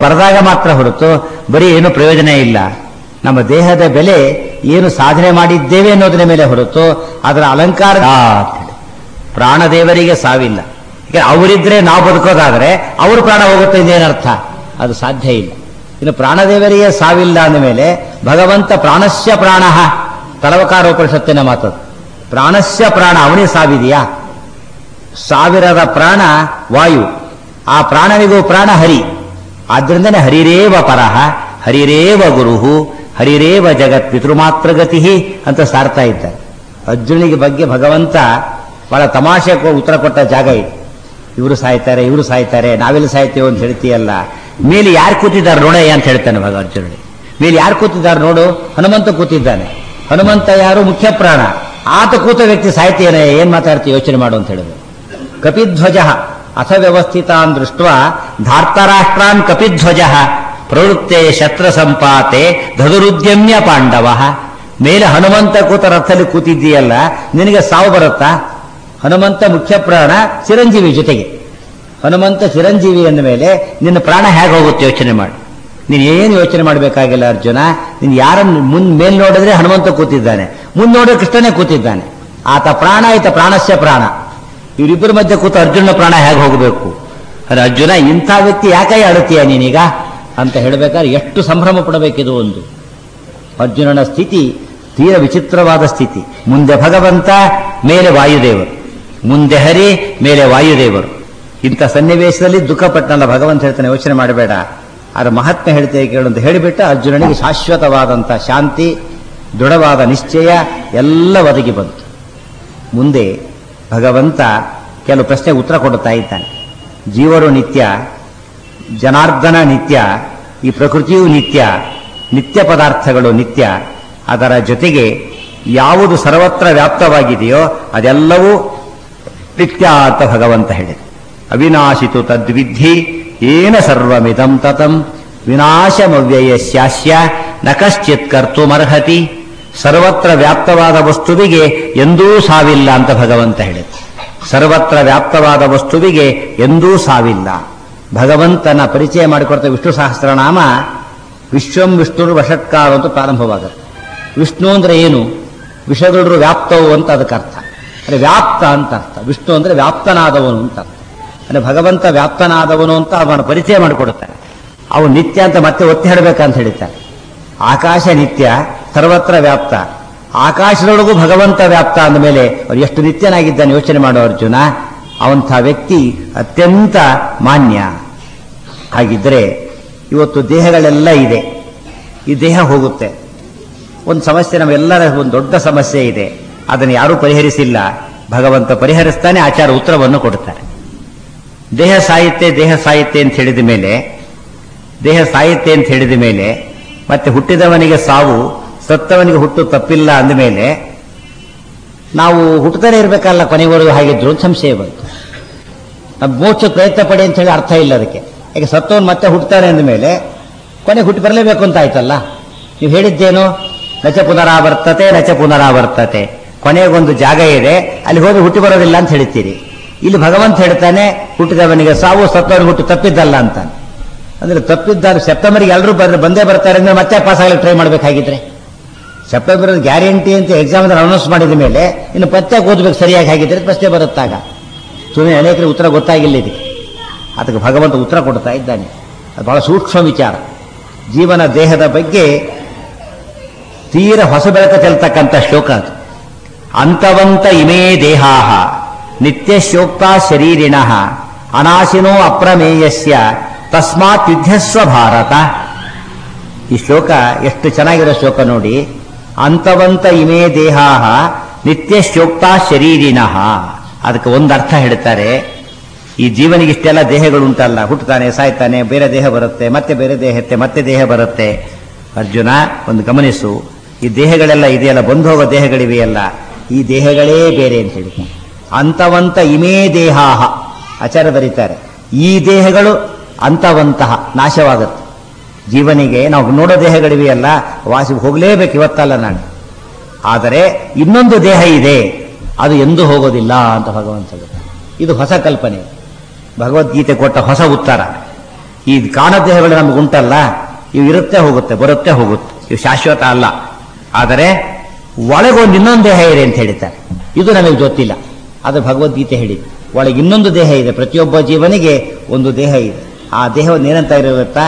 ಬರೆದಾಗ ಮಾತ್ರ ಹೊರತು ಬರೀ ಏನು ಪ್ರಯೋಜನ ಇಲ್ಲ ನಮ್ಮ ದೇಹದ ಬೆಲೆ ಏನು ಸಾಧನೆ ಮಾಡಿದ್ದೇವೆ ಅನ್ನೋದರ ಮೇಲೆ ಹೊರತು ಅದರ ಅಲಂಕಾರ ಆ ಅಂತ ಹೇಳಿ. ಪ್ರಾಣದೇವರಿಗೆ ಸಾವಿಲ್ಲ ಈಗ ಅವರಿದ್ರೆ ನಾವು ಬದುಕೋದಾದ್ರೆ ಅವ್ರ ಪ್ರಾಣ ಹೋಗುತ್ತೆ ಇನ್ನೇನರ್ಥ ಅದು ಸಾಧ್ಯ ಇಲ್ಲ ಇನ್ನು ಪ್ರಾಣದೇವರಿಗೆ ಸಾವಿಲ್ಲ ಅಂದ ಮೇಲೆ ಭಗವಂತ ಪ್ರಾಣಸ್ಯ ಪ್ರಾಣ ತಲವಕಾರೋಪನಿಷತ್ತಿನ ಮಾತದು ಪ್ರಾಣಸ್ಯ ಪ್ರಾಣ ಅವನಿಗೆ ಸಾವಿದೆಯಾ ಸಾವಿರದ ಪ್ರಾಣ ವಾಯು ಆ ಪ್ರಾಣನಿಗೂ ಪ್ರಾಣ ಹರಿ ಆದ್ರಿಂದನೇ ಹರಿರೇವ ಪರಹ ಹರಿರೇವ ಗುರುಹು ಹರಿರೇವ ಜಗತ್ ಪಿತೃಮಾತ್ರಗತಿ ಅಂತ ಸಾರ್ತಾ ಇದ್ದಾರೆ ಅರ್ಜುನಿಗೆ ಬಗ್ಗೆ ಭಗವಂತ ಬಹಳ ತಮಾಷೆ ಕೊ- ಉತ್ತರ ಕೊಟ್ಟ ಜಾಗ ಇದೆ ಇವರು ಸಾಯ್ತಾರೆ ಇವರು ಸಾಯ್ತಾರೆ ನಾವೆಲ್ಲ ಸಾಯ್ತೇವೆ ಅಂತ ಹೇಳ್ತೀಯಲ್ಲ ಮೇಲೆ ಯಾರು ಕೂತಿದ್ದಾರೆ ನೋಡಯ್ಯ ಅಂತ ಹೇಳ್ತಾನೆ ಭಗ ಅರ್ಜುನನಿಗೆ ಮೇಲೆ ಯಾರು ಕೂತಿದ್ದಾರೆ ನೋಡು ಹನುಮಂತ ಕೂತಿದ್ದಾನೆ ಹನುಮಂತ ಯಾರು ಮುಖ್ಯ ಪ್ರಾಣ ಆತ ಕೂತ ವ್ಯಕ್ತಿ ಸಾಯ್ತೇನೆ ಏನ್ ಮಾತಾಡ್ತೀವಿ ಯೋಚನೆ ಮಾಡು ಅಂತ ಹೇಳಿದ್ರು ಕಪಿಧ್ವಜ ಅಥ ವ್ಯವಸ್ಥಿತಾನ್ ದೃಷ್ಟ ಧಾರ್ತರಾಷ್ಟ್ರಾನ್ ಕಪಿಧ್ವಜ ಪ್ರವೃತ್ತೆ ಶಸ್ತ್ರ ಸಂಪಾತೆ ಧದುರುದ್ಯಮ್ಯ ಪಾಂಡವ ಮೇಲೆ ಹನುಮಂತ ಕೂತ ರಥದಲ್ಲಿ ಕೂತಿದ್ದೀಯಲ್ಲ ನಿನಗೆ ಸಾವು ಬರುತ್ತಾ ಹನುಮಂತ ಮುಖ್ಯ ಪ್ರಾಣ ಚಿರಂಜೀವಿ ಜೊತೆಗೆ ಹನುಮಂತ ಚಿರಂಜೀವಿ ಅಂದ ಮೇಲೆ ನಿನ್ನ ಪ್ರಾಣ ಹೇಗೆ ಹೋಗುತ್ತೆ ಯೋಚನೆ ಮಾಡಿ ನೀನು ಏನು ಯೋಚನೆ ಮಾಡಬೇಕಾಗಿಲ್ಲ ಅರ್ಜುನ ನೀನು ಯಾರನ್ನು ಮುಂದ್ ಮೇಲ್ ನೋಡಿದ್ರೆ ಹನುಮಂತ ಕೂತಿದ್ದಾನೆ ಮುಂದ್ ನೋಡಿದ್ರೆ ಕೃಷ್ಣನೇ ಕೂತಿದ್ದಾನೆ ಆತ ಪ್ರಾಣ ಈತ ಪ್ರಾಣಸ್ಯ ಪ್ರಾಣ ಇವರಿಬ್ಬರ ಮಧ್ಯೆ ಕೂತ ಅರ್ಜುನ ಪ್ರಾಣ ಹೇಗೆ ಹೋಗಬೇಕು ಅರೆ ಅರ್ಜುನ ಇಂಥ ವ್ಯಕ್ತಿ ಯಾಕೆ ಅಳುತ್ತೀಯ ನೀನೀಗ ಅಂತ ಹೇಳಬೇಕಾದ್ರೆ ಎಷ್ಟು ಸಂಭ್ರಮ ಪಡಬೇಕಿದು ಒಂದು ಅರ್ಜುನನ ಸ್ಥಿತಿ ತೀರ ವಿಚಿತ್ರವಾದ ಸ್ಥಿತಿ ಮುಂದೆ ಭಗವಂತ ಮೇಲೆ ವಾಯುದೇವರು ಮುಂದೆ ಹರಿ ಮೇಲೆ ವಾಯುದೇವರು ಇಂಥ ಸನ್ನಿವೇಶದಲ್ಲಿ ದುಃಖಪಟ್ಟನಲ್ಲ ಭಗವಂತ ಹೇಳ್ತಾನೆ ಯೋಚನೆ ಮಾಡಬೇಡ ಅದರ ಮಹಾತ್ಮ ಹೇಳ್ತೇವೆ ಕೇಳು ಅಂತ ಹೇಳಿಬಿಟ್ಟು ಅರ್ಜುನನಿಗೆ ಶಾಶ್ವತವಾದಂಥ ಶಾಂತಿ ದೃಢವಾದ ನಿಶ್ಚಯ ಎಲ್ಲ ಒದಗಿ ಬಂತು ಮುಂದೆ ಭಗವಂತ ಕೆಲವು ಪ್ರಶ್ನೆಗೆ ಉತ್ತರ ಕೊಡುತ್ತಾ ಇದ್ದಾನೆ ಜೀವರು ನಿತ್ಯ ಜನಾರ್ದನ ನಿತ್ಯ ಈ ಪ್ರಕೃತಿಯೂ ನಿತ್ಯ ನಿತ್ಯ ಪದಾರ್ಥಗಳು ನಿತ್ಯ ಅದರ ಜೊತೆಗೆ ಯಾವುದು ಸರ್ವತ್ರ ವ್ಯಾಪ್ತವಾಗಿದೆಯೋ ಅದೆಲ್ಲವೂ ನಿತ್ಯ ಅಂತ ಭಗವಂತ ಹೇಳಿದೆ ಅವಿನಾಶಿತು ತದ್ವಿಧಿ ಏನ ಸರ್ವಮಿದಂ ತತಂ ವಿನಾಶಮವ್ಯಯಸ್ಯಾಸ್ಯ ನ ಕಶ್ಚಿತ್ ಕರ್ತುಮರ್ಹತಿ ಸರ್ವತ್ರ ವ್ಯಾಪ್ತವಾದ ವಸ್ತುವಿಗೆ ಎಂದೂ ಸಾವಿಲ್ಲ ಅಂತ ಭಗವಂತ ಹೇಳಿದ ಸರ್ವತ್ರ ವ್ಯಾಪ್ತವಾದ ವಸ್ತುವಿಗೆ ಎಂದೂ ಸಾವಿಲ್ಲ ಭಗವಂತನ ಪರಿಚಯ ಮಾಡಿಕೊಡ್ತ ವಿಷ್ಣು ಸಹಸ್ರನಾಮ ವಿಶ್ವಂ ವಿಷ್ಣುರು ವಷಟ್ಕಾರ ಅಂತ ಪ್ರಾರಂಭವಾಗುತ್ತೆ ವಿಷ್ಣು ಅಂದ್ರೆ ಏನು ವಿಷಗಳು ವ್ಯಾಪ್ತವು ಅಂತ ಅದಕ್ಕೆ ಅರ್ಥ ಅಂದ್ರೆ ವ್ಯಾಪ್ತ ಅಂತ ಅರ್ಥ ವಿಷ್ಣು ಅಂದ್ರೆ ವ್ಯಾಪ್ತನಾದವನು ಅಂತ ಅರ್ಥ ಅಂದ್ರೆ ಭಗವಂತ ವ್ಯಾಪ್ತನಾದವನು ಅಂತ ಅವನ ಪರಿಚಯ ಮಾಡಿಕೊಡುತ್ತಾರೆ ಅವನು ನಿತ್ಯ ಅಂತ ಮತ್ತೆ ಒತ್ತಿ ಹೇಳಬೇಕಂತ ಹೇಳ್ತಾರೆ ಆಕಾಶ ನಿತ್ಯ ಸರ್ವತ್ರ ವ್ಯಾಪ್ತ ಆಕಾಶದೊಳಗೂ ಭಗವಂತ ವ್ಯಾಪ್ತ ಅಂದ ಮೇಲೆ ಅವ್ರು ಎಷ್ಟು ನಿತ್ಯನಾಗಿದ್ದಾನೆ ಯೋಚನೆ ಮಾಡೋ ಅರ್ಜುನ ಅವಂಥ ವ್ಯಕ್ತಿ ಅತ್ಯಂತ ಮಾನ್ಯ ಹಾಗಿದ್ರೆ ಇವತ್ತು ದೇಹಗಳೆಲ್ಲ ಇದೆ ಈ ದೇಹ ಹೋಗುತ್ತೆ ಒಂದು ಸಮಸ್ಯೆ ನಮ್ಮೆಲ್ಲರ ಒಂದು ದೊಡ್ಡ ಸಮಸ್ಯೆ ಇದೆ ಅದನ್ನು ಯಾರೂ ಪರಿಹರಿಸಿಲ್ಲ ಭಗವಂತ ಪರಿಹರಿಸ್ತಾನೆ ಆಚಾರ ಉತ್ತರವನ್ನು ಕೊಡುತ್ತಾರೆ ದೇಹ ಸಾಯುತ್ತೆ ದೇಹ ಸಾಯುತ್ತೆ ಅಂತ ಹೇಳಿದ ಮೇಲೆ ದೇಹ ಸಾಯುತ್ತೆ ಅಂತ ಹೇಳಿದ ಮೇಲೆ ಮತ್ತೆ ಹುಟ್ಟಿದವನಿಗೆ ಸಾವು ಸತ್ತವನಿಗೆ ಹುಟ್ಟು ತಪ್ಪಿಲ್ಲ ಅಂದ ಮೇಲೆ ನಾವು ಹುಟ್ಟತಾನೆ ಇರಬೇಕಲ್ಲ ಕೊನೆವರೆಗೂ ಹಾಗಿದ್ರು ಅಂತ ಸಂಶಯ ಬಂತು ನಮ್ಮ ಮೋಕ್ಷ ಪ್ರಯತ್ನ ಪಡಿ ಅಂತ ಹೇಳಿ ಅರ್ಥ ಇಲ್ಲ ಅದಕ್ಕೆ ಯಾಕೆ ಸತ್ತವನು ಮತ್ತೆ ಹುಟ್ಟತಾನೆ ಅಂದ ಮೇಲೆ ಕೊನೆಗೆ ಹುಟ್ಟಿ ಬರಲೇಬೇಕು ಅಂತ ಆಯ್ತಲ್ಲ ನೀವು ಹೇಳಿದ್ದೇನು ನಚ ಪುನರಾವರ್ತತೆ ನಚ ಪುನರಾವರ್ತತೆ ಕೊನೆಗೊಂದು ಜಾಗ ಇದೆ ಅಲ್ಲಿ ಹೋಗಿ ಹುಟ್ಟಿ ಬರೋದಿಲ್ಲ ಅಂತ ಹೇಳ್ತೀರಿ ಇಲ್ಲಿ ಭಗವಂತ ಹೇಳ್ತಾನೆ ಹುಟ್ಟಿದವನಿಗೆ ಸಾವು ಸತ್ತವನಿಗೆ ಹುಟ್ಟು ತಪ್ಪಿದ್ದಲ್ಲ ಅಂತಾನೆ ಅಂದ್ರೆ ತಪ್ಪಿದ್ದಾರೆ ಸೆಪ್ಟೆಂಬರ್ಗೆ ಎಲ್ಲರೂ ಬಂದ್ರೆ ಬಂದೇ ಬರ್ತಾರೆ ಅಂದ್ರೆ ಮತ್ತೆ ಪಾಸ್ ಆಗಲಿಕ್ಕೆ ಟ್ರೈ ಮಾಡಬೇಕಾಗಿದ್ರೆ ಸೆಪ್ಟೆಂಬರ್ ಗ್ಯಾರಂಟಿ ಅಂತ ಎಕ್ಸಾಮ್ ಅನೌನ್ಸ್ ಮಾಡಿದ ಮೇಲೆ ಇನ್ನು ಪತ್ತೆ ಓದಬೇಕು ಸರಿಯಾಗಿ ಹಾಗಿದ್ರೆ ಪ್ರಶ್ನೆ ಬರುತ್ತಾಗ ಸುಮ್ಮನೆ ಅನೇಕರಿಗೆ ಉತ್ತರ ಗೊತ್ತಾಗಿಲ್ಲ ಇದಕ್ಕೆ ಅದಕ್ಕೆ ಭಗವಂತ ಉತ್ತರ ಕೊಡ್ತಾ ಇದ್ದಾನೆ ಅದು ಬಹಳ ಸೂಕ್ಷ್ಮ ವಿಚಾರ ಜೀವನ ದೇಹದ ಬಗ್ಗೆ ತೀರ ಹೊಸ ಬೆಳಕ ಚೆಲ್ತಕ್ಕಂಥ ಶ್ಲೋಕ ಅದು ಅಂತವಂತ ಇಮೇ ದೇಹಾಹ ನಿತ್ಯ ಶೋಕ್ತ ಶರೀರಿಣ ಅನಾಶಿನೋ ಅಪ್ರಮೇಯಸ್ಯ ತಸ್ಮಾತ್ ಯುದ್ಧಸ್ವ ಭಾರತ ಈ ಶ್ಲೋಕ ಎಷ್ಟು ಚೆನ್ನಾಗಿರೋ ಶ್ಲೋಕ ನೋಡಿ ಅಂತವಂತ ಇಮೇ ದೇಹಾಹ ನಿತ್ಯ ಶೋಕ್ತ ಶರೀರಿನಃ ಅದಕ್ಕೆ ಒಂದು ಅರ್ಥ ಹೇಳ್ತಾರೆ ಈ ಜೀವನಿಗೆ ಇಷ್ಟೆಲ್ಲ ದೇಹಗಳು ಉಂಟಲ್ಲ ಹುಟ್ಟುತ್ತಾನೆ ಸಾಯ್ತಾನೆ ಬೇರೆ ದೇಹ ಬರುತ್ತೆ ಮತ್ತೆ ಬೇರೆ ದೇಹತ್ತೆ ಮತ್ತೆ ದೇಹ ಬರುತ್ತೆ ಅರ್ಜುನ ಒಂದು ಗಮನಿಸು ಈ ದೇಹಗಳೆಲ್ಲ ಇದೆಯಲ್ಲ ಬಂದು ಹೋಗೋ ದೇಹಗಳಿವೆಯಲ್ಲ ಈ ದೇಹಗಳೇ ಬೇರೆ ಅಂತ ಹೇಳಿ ಅಂತವಂತ ಇಮೇ ದೇಹಾಹ ಆಚಾರ್ಯ ಬರೀತಾರೆ ಈ ದೇಹಗಳು ಅಂತವಂತಹ ನಾಶವಾಗುತ್ತೆ ಜೀವನಿಗೆ ನಾವು ನೋಡೋ ದೇಹಗಳಿವೆಯಲ್ಲ ವಾಸಿ ಹೋಗಲೇಬೇಕು ಇವತ್ತಲ್ಲ ನಾನು ಆದರೆ ಇನ್ನೊಂದು ದೇಹ ಇದೆ ಅದು ಎಂದೂ ಹೋಗೋದಿಲ್ಲ ಅಂತ ಭಗವಂತ ಹೇಳ್ತಾನೆ. ಇದು ಹೊಸ ಕಲ್ಪನೆ ಭಗವದ್ಗೀತೆ ಕೊಟ್ಟ ಹೊಸ ಉತ್ತರ ಈ ಕಾಣ ದೇಹಗಳು ನಮಗೆ ಉಂಟಲ್ಲ ಇವು ಇರುತ್ತೆ ಹೋಗುತ್ತೆ ಬರುತ್ತೆ ಹೋಗುತ್ತೆ ಇವು ಶಾಶ್ವತ ಅಲ್ಲ ಆದರೆ ಒಳಗೊಂದು ಇನ್ನೊಂದು ದೇಹ ಇದೆ ಅಂತ ಹೇಳ್ತಾರೆ ಇದು ನಮಗೆ ಗೊತ್ತಿಲ್ಲ ಅದು ಭಗವದ್ಗೀತೆ ಹೇಳಿದೆ ಒಳಗೆ ಇನ್ನೊಂದು ದೇಹ ಇದೆ ಪ್ರತಿಯೊಬ್ಬ ಜೀವನಿಗೆ ಒಂದು ದೇಹ ಇದೆ ಆ ದೇಹವನ್ನು ಏನಂತ ಇರುತ್ತಾ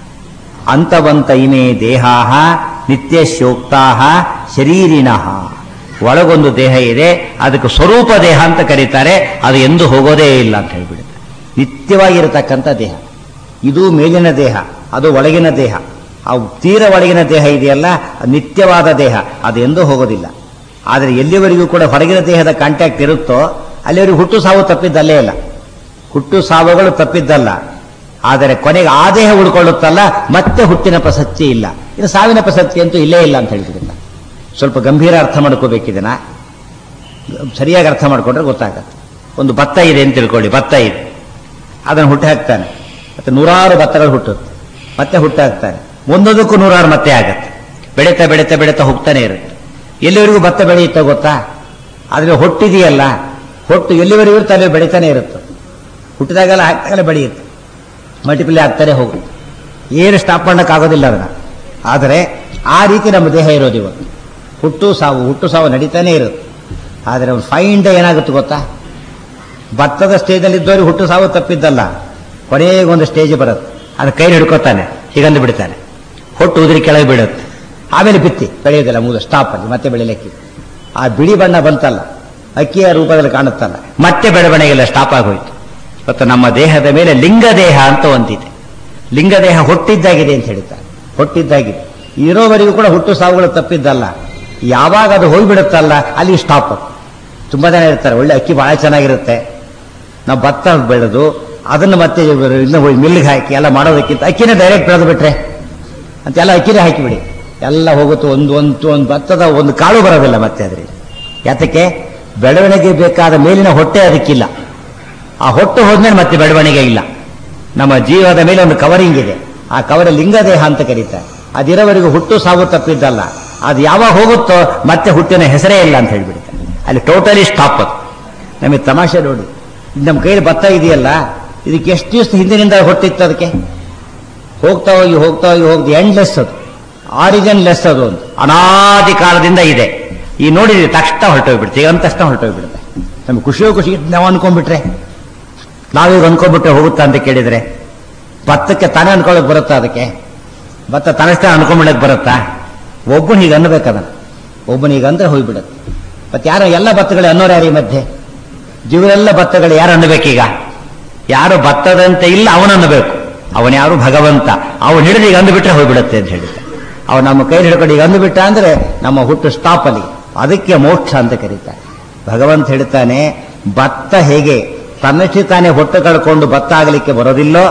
ಅಂತವಂತ ಇಮೆ ದೇಹಾಹ ನಿತ್ಯ ಶೋಕ್ತಾಹ ಶರೀರಿಣಃ ಒಳಗೊಂದು ದೇಹ ಇದೆ ಅದಕ್ಕೆ ಸ್ವರೂಪ ದೇಹ ಅಂತ ಕರೀತಾರೆ ಅದು ಎಂದು ಹೋಗೋದೇ ಇಲ್ಲ ಅಂತ ಹೇಳ್ಬಿಡುತ್ತೆ ನಿತ್ಯವಾಗಿರತಕ್ಕಂಥ ದೇಹ ಇದು ಮೇಲಿನ ದೇಹ ಅದು ಒಳಗಿನ ದೇಹ ಆ ತೀರ ಒಳಗಿನ ದೇಹ ಇದೆಯಲ್ಲ ಅದು ನಿತ್ಯವಾದ ದೇಹ ಅದು ಎಂದೂ ಹೋಗೋದಿಲ್ಲ ಆದರೆ ಎಲ್ಲಿವರೆಗೂ ಕೂಡ ಹೊರಗಿನ ದೇಹದ ಕಾಂಟ್ಯಾಕ್ಟ್ ಇರುತ್ತೋ ಅಲ್ಲಿವರೆಗೂ ಹುಟ್ಟು ಸಾವು ತಪ್ಪಿದ್ದಲ್ಲೇ ಇಲ್ಲ ಹುಟ್ಟು ಸಾವುಗಳು ತಪ್ಪಿದ್ದಲ್ಲ ಆದರೆ ಕೊನೆಗೆ ಆ ದೇಹ ಉಳ್ಕೊಳ್ಳುತ್ತಲ್ಲ ಮತ್ತೆ ಹುಟ್ಟಿನ ಪ್ರಸಕ್ತಿ ಇಲ್ಲ ಇನ್ನು ಸಾವಿನ ಪ್ರಸಕ್ತಿ ಅಂತೂ ಇಲ್ಲೇ ಇಲ್ಲ ಅಂತ ಹೇಳ್ತಿದ್ದಿಲ್ಲ ಸ್ವಲ್ಪ ಗಂಭೀರ ಅರ್ಥ ಮಾಡ್ಕೋಬೇಕಿದನ್ನ ಸರಿಯಾಗಿ ಅರ್ಥ ಮಾಡ್ಕೊಂಡ್ರೆ ಗೊತ್ತಾಗತ್ತೆ ಒಂದು ಭತ್ತ ಇದೆ ಅಂತ ತಿಳ್ಕೊಳ್ಳಿ ಭತ್ತ ಇದೆ ಅದನ್ನು ಹುಟ್ಟು ಹಾಕ್ತಾನೆ ಮತ್ತೆ ನೂರಾರು ಭತ್ತಗಳು ಹುಟ್ಟುತ್ತೆ ಮತ್ತೆ ಹುಟ್ಟು ಹಾಕ್ತಾನೆ ಒಂದೊಂದಕ್ಕೂ ನೂರಾರು ಮತ್ತೆ ಆಗತ್ತೆ ಬೆಳೀತಾ ಬೆಳೀತಾ ಬೆಳೀತಾ ಹೋಗ್ತಾನೆ ಇರುತ್ತೆ ಎಲ್ಲಿವರೆಗೂ ಭತ್ತ ಬೆಳೆಯುತ್ತೆ ಗೊತ್ತಾ ಆದರೆ ಹೊಟ್ಟಿದೆಯಲ್ಲ ಹೊಟ್ಟು ಎಲ್ಲಿವರೆಗೂ ಇರುತ್ತೆ ಅಲ್ಲಿ ಬೆಳೀತಾನೆ ಇರುತ್ತೆ ಹುಟ್ಟಿದಾಗೆಲ್ಲ ಹಾಕ್ದಾಗಲೇ ಬೆಳೆಯುತ್ತೆ ಮಲ್ಟಿಪ್ಲೈ ಆಗ್ತಾನೆ ಹೋಗುತ್ತೆ ಏನು ಸ್ಟಾಪ್ ಮಾಡೋಕ್ಕಾಗೋದಿಲ್ಲ ಅದನ್ನ ಆದರೆ ಆ ರೀತಿ ನಮ್ಮ ದೇಹ ಇರೋದು ಇವತ್ತು ಹುಟ್ಟು ಸಾವು ಹುಟ್ಟು ಸಾವು ನಡೀತಾನೆ ಇರುತ್ತೆ ಆದರೆ ಒಂದು ಫೈನ್ ಡೇ ಏನಾಗುತ್ತೆ ಗೊತ್ತಾ ಭತ್ತದ ಸ್ಟೇಜಲ್ಲಿ ಇದ್ದವರು ಹುಟ್ಟು ಸಾವು ತಪ್ಪಿದ್ದಲ್ಲ ಕೊನೆಗೆ ಒಂದು ಸ್ಟೇಜ್ ಬರುತ್ತೆ ಅದು ಕೈ ಹಿಡ್ಕೋತಾನೆ ಹೀಗಂದು ಬಿಡ್ತಾನೆ ಹೊಟ್ಟು ಉದುರಿ ಕೆಳಗೆ ಬೀಳುತ್ತೆ ಆಮೇಲೆ ಬಿತ್ತಿ ಬೆಳೆಯೋದಿಲ್ಲ ಮೂಲ ಸ್ಟಾಪ್ ಅಲ್ಲಿ ಮತ್ತೆ ಬೆಳಿಲಿಕ್ಕೆ ಆ ಬಿಳಿ ಬಣ್ಣ ಬಂತಲ್ಲ ಅಕ್ಕಿಯ ರೂಪದಲ್ಲಿ ಕಾಣುತ್ತಲ್ಲ ಮತ್ತೆ ಬೆಳವಣಿಗೆಲ್ಲ ಸ್ಟಾಪ್ ಆಗೋಯ್ತು ಇವತ್ತು ನಮ್ಮ ದೇಹದ ಮೇಲೆ ಲಿಂಗ ದೇಹ ಅಂತ ಒಂದಿದೆ ಲಿಂಗ ದೇಹ ಹೊಟ್ಟಿದ್ದಾಗಿದೆ ಅಂತ ಹೇಳ್ತಾರೆ ಹೊಟ್ಟಿದ್ದಾಗಿದೆ ಇರೋವರೆಗೂ ಕೂಡ ಹುಟ್ಟು ಸಾವುಗಳು ತಪ್ಪಿದ್ದಲ್ಲ ಯಾವಾಗ ಅದು ಹೋಗ್ಬಿಡುತ್ತಲ್ಲ ಅಲ್ಲಿ ಸ್ಟಾಪ್ ತುಂಬಾ ಜನ ಇರ್ತಾರೆ ಒಳ್ಳೆ ಅಕ್ಕಿ ಬಹಳ ಚೆನ್ನಾಗಿರುತ್ತೆ ನಾವು ಭತ್ತ ಬೆಳೆದು ಅದನ್ನು ಮತ್ತೆ ಇನ್ನು ಮಿಲ್ಗೆ ಹಾಕಿ ಎಲ್ಲ ಮಾಡೋದಕ್ಕಿಂತ ಅಕ್ಕಿನೇ ಡೈರೆಕ್ಟ್ ಬೆಳೆದು ಬಿಟ್ರೆ ಅಂತ ಎಲ್ಲ ಅಕ್ಕಿನೇ ಹಾಕಿಬಿಡಿ ಎಲ್ಲ ಹೋಗುತ್ತೆ ಒಂದು ಒಂದು ಒಂದು ಭತ್ತದ ಒಂದು ಕಾಳು ಬರೋದಿಲ್ಲ ಮತ್ತೆ ಅದ್ರಲ್ಲಿ ಯಾತಕ್ಕೆ ಬೆಳವಣಿಗೆ ಬೇಕಾದ ಮೇಲಿನ ಹೊಟ್ಟೆ ಅದಕ್ಕಿಲ್ಲ ಆ ಹೊಟ್ಟು ಹೋದ್ಮೇಲೆ ಮತ್ತೆ ಬೆಳವಣಿಗೆ ಇಲ್ಲ ನಮ್ಮ ಜೀವದ ಮೇಲೆ ಒಂದು ಕವರಿಂಗ್ ಇದೆ ಆ ಕವರ ಲಿಂಗದೇಹ ಅಂತ ಕರೀತಾರೆ ಅದಿರೋವರೆಗೂ ಹುಟ್ಟು ಸಾವು ತಪ್ಪಿದ್ದಲ್ಲ ಅದು ಯಾವಾಗ ಹೋಗುತ್ತೋ ಮತ್ತೆ ಹುಟ್ಟಿನ ಹೆಸರೇ ಇಲ್ಲ ಅಂತ ಹೇಳ್ಬಿಡುತ್ತೆ ಅಲ್ಲಿ ಟೋಟಲಿ ಸ್ಟಾಪ್ ಅದು ನಮಗೆ ತಮಾಷೆ ನೋಡಿ ನಮ್ಮ ಕೈಯಲ್ಲಿ ಭತ್ತ ಇದೆಯಲ್ಲ ಇದಕ್ಕೆ ಎಷ್ಟು ದಿವಸ ಹಿಂದಿನಿಂದ ಹೊಟ್ಟಿತ್ತು ಅದಕ್ಕೆ ಹೋಗ್ತಾ ಹೋಗಿ ಹೋಗ್ತಾ ಹೋಗಿ ಹೋಗ್ದು ಎಂಡ್ಲೆಸ್ ಅದು ಆರಿಜಿನ್ ಲೆಸ್ ಅದು ಒಂದು ಅನಾದಿ ಕಾಲದಿಂದ ಇದೆ ಈ ನೋಡಿದ್ರಿ ತಕ್ಷಣ ಹೊರಟೋಗ್ಬಿಡುತ್ತೆ ಈಗ ಅಂದ ತಕ್ಷಣ ಹೊರಟೋಗ್ಬಿಡುತ್ತೆ ನಮ್ಗೆ ಖುಷಿಯೋ ಖುಷಿ ನಾವು ಅನ್ಕೊಂಡ್ಬಿಟ್ರೆ ನಾವೀಗ ಅನ್ಕೊಂಡ್ಬಿಟ್ರೆ ಹೋಗುತ್ತಾ ಅಂತ ಕೇಳಿದ್ರೆ ಭತ್ತಕ್ಕೆ ತಾನೇ ಅನ್ಕೊಳಕ್ ಬರುತ್ತಾ ಅದಕ್ಕೆ ಭತ್ತ ತನಷ್ಟೇ ಅನ್ಕೊಂಡ್ಬಿಡಕ್ ಬರುತ್ತಾ ಒಬ್ಬನು ಹೀಗೆ ಅನ್ಬೇಕದನ್ನ ಒಬ್ಬನು ಹೀಗೆ ಅಂದ್ರೆ ಹೋಗ್ಬಿಡುತ್ತೆ ಮತ್ತೆ ಯಾರು ಎಲ್ಲ ಭತ್ತಗಳು ಅನ್ನೋರು ಯಾರು ಈ ಮಧ್ಯೆ ಜೀವನೆಲ್ಲ ಭತ್ತಗಳು ಯಾರು ಅನ್ನಬೇಕೀಗ ಯಾರು ಭತ್ತದಂತೆ ಇಲ್ಲ ಅವನನ್ನಬೇಕು ಅವನ ಯಾರು ಭಗವಂತ ಅವನು ಹಿಡಿದು ಈಗ ಅಂದುಬಿಟ್ರೆ ಹೋಗ್ಬಿಡುತ್ತೆ ಅಂತ ಹೇಳಿದ್ದೆ ಅವನು ನಮ್ಮ ಕೈ ಹಿಡ್ಕೊಂಡು ಈಗ ಅಂದುಬಿಟ್ಟ ಅಂದ್ರೆ ನಮ್ಮ ಹುಟ್ಟು ಸ್ಟಾಪ್ ಅಲ್ಲಿ ಅದಕ್ಕೆ ಮೋಕ್ಷ ಅಂತ ಕರೀತಾರೆ ಭಗವಂತ ಹೇಳ್ತಾನೆ ಭತ್ತ ಹೇಗೆ ತನ್ನಷ್ಟೇ ತಾನೇ ಹೊಟ್ಟೆ ಕಳ್ಕೊಂಡು ಭತ್ತ ಆಗಲಿಕ್ಕೆ ಬರೋದಿಲ್ಲೋ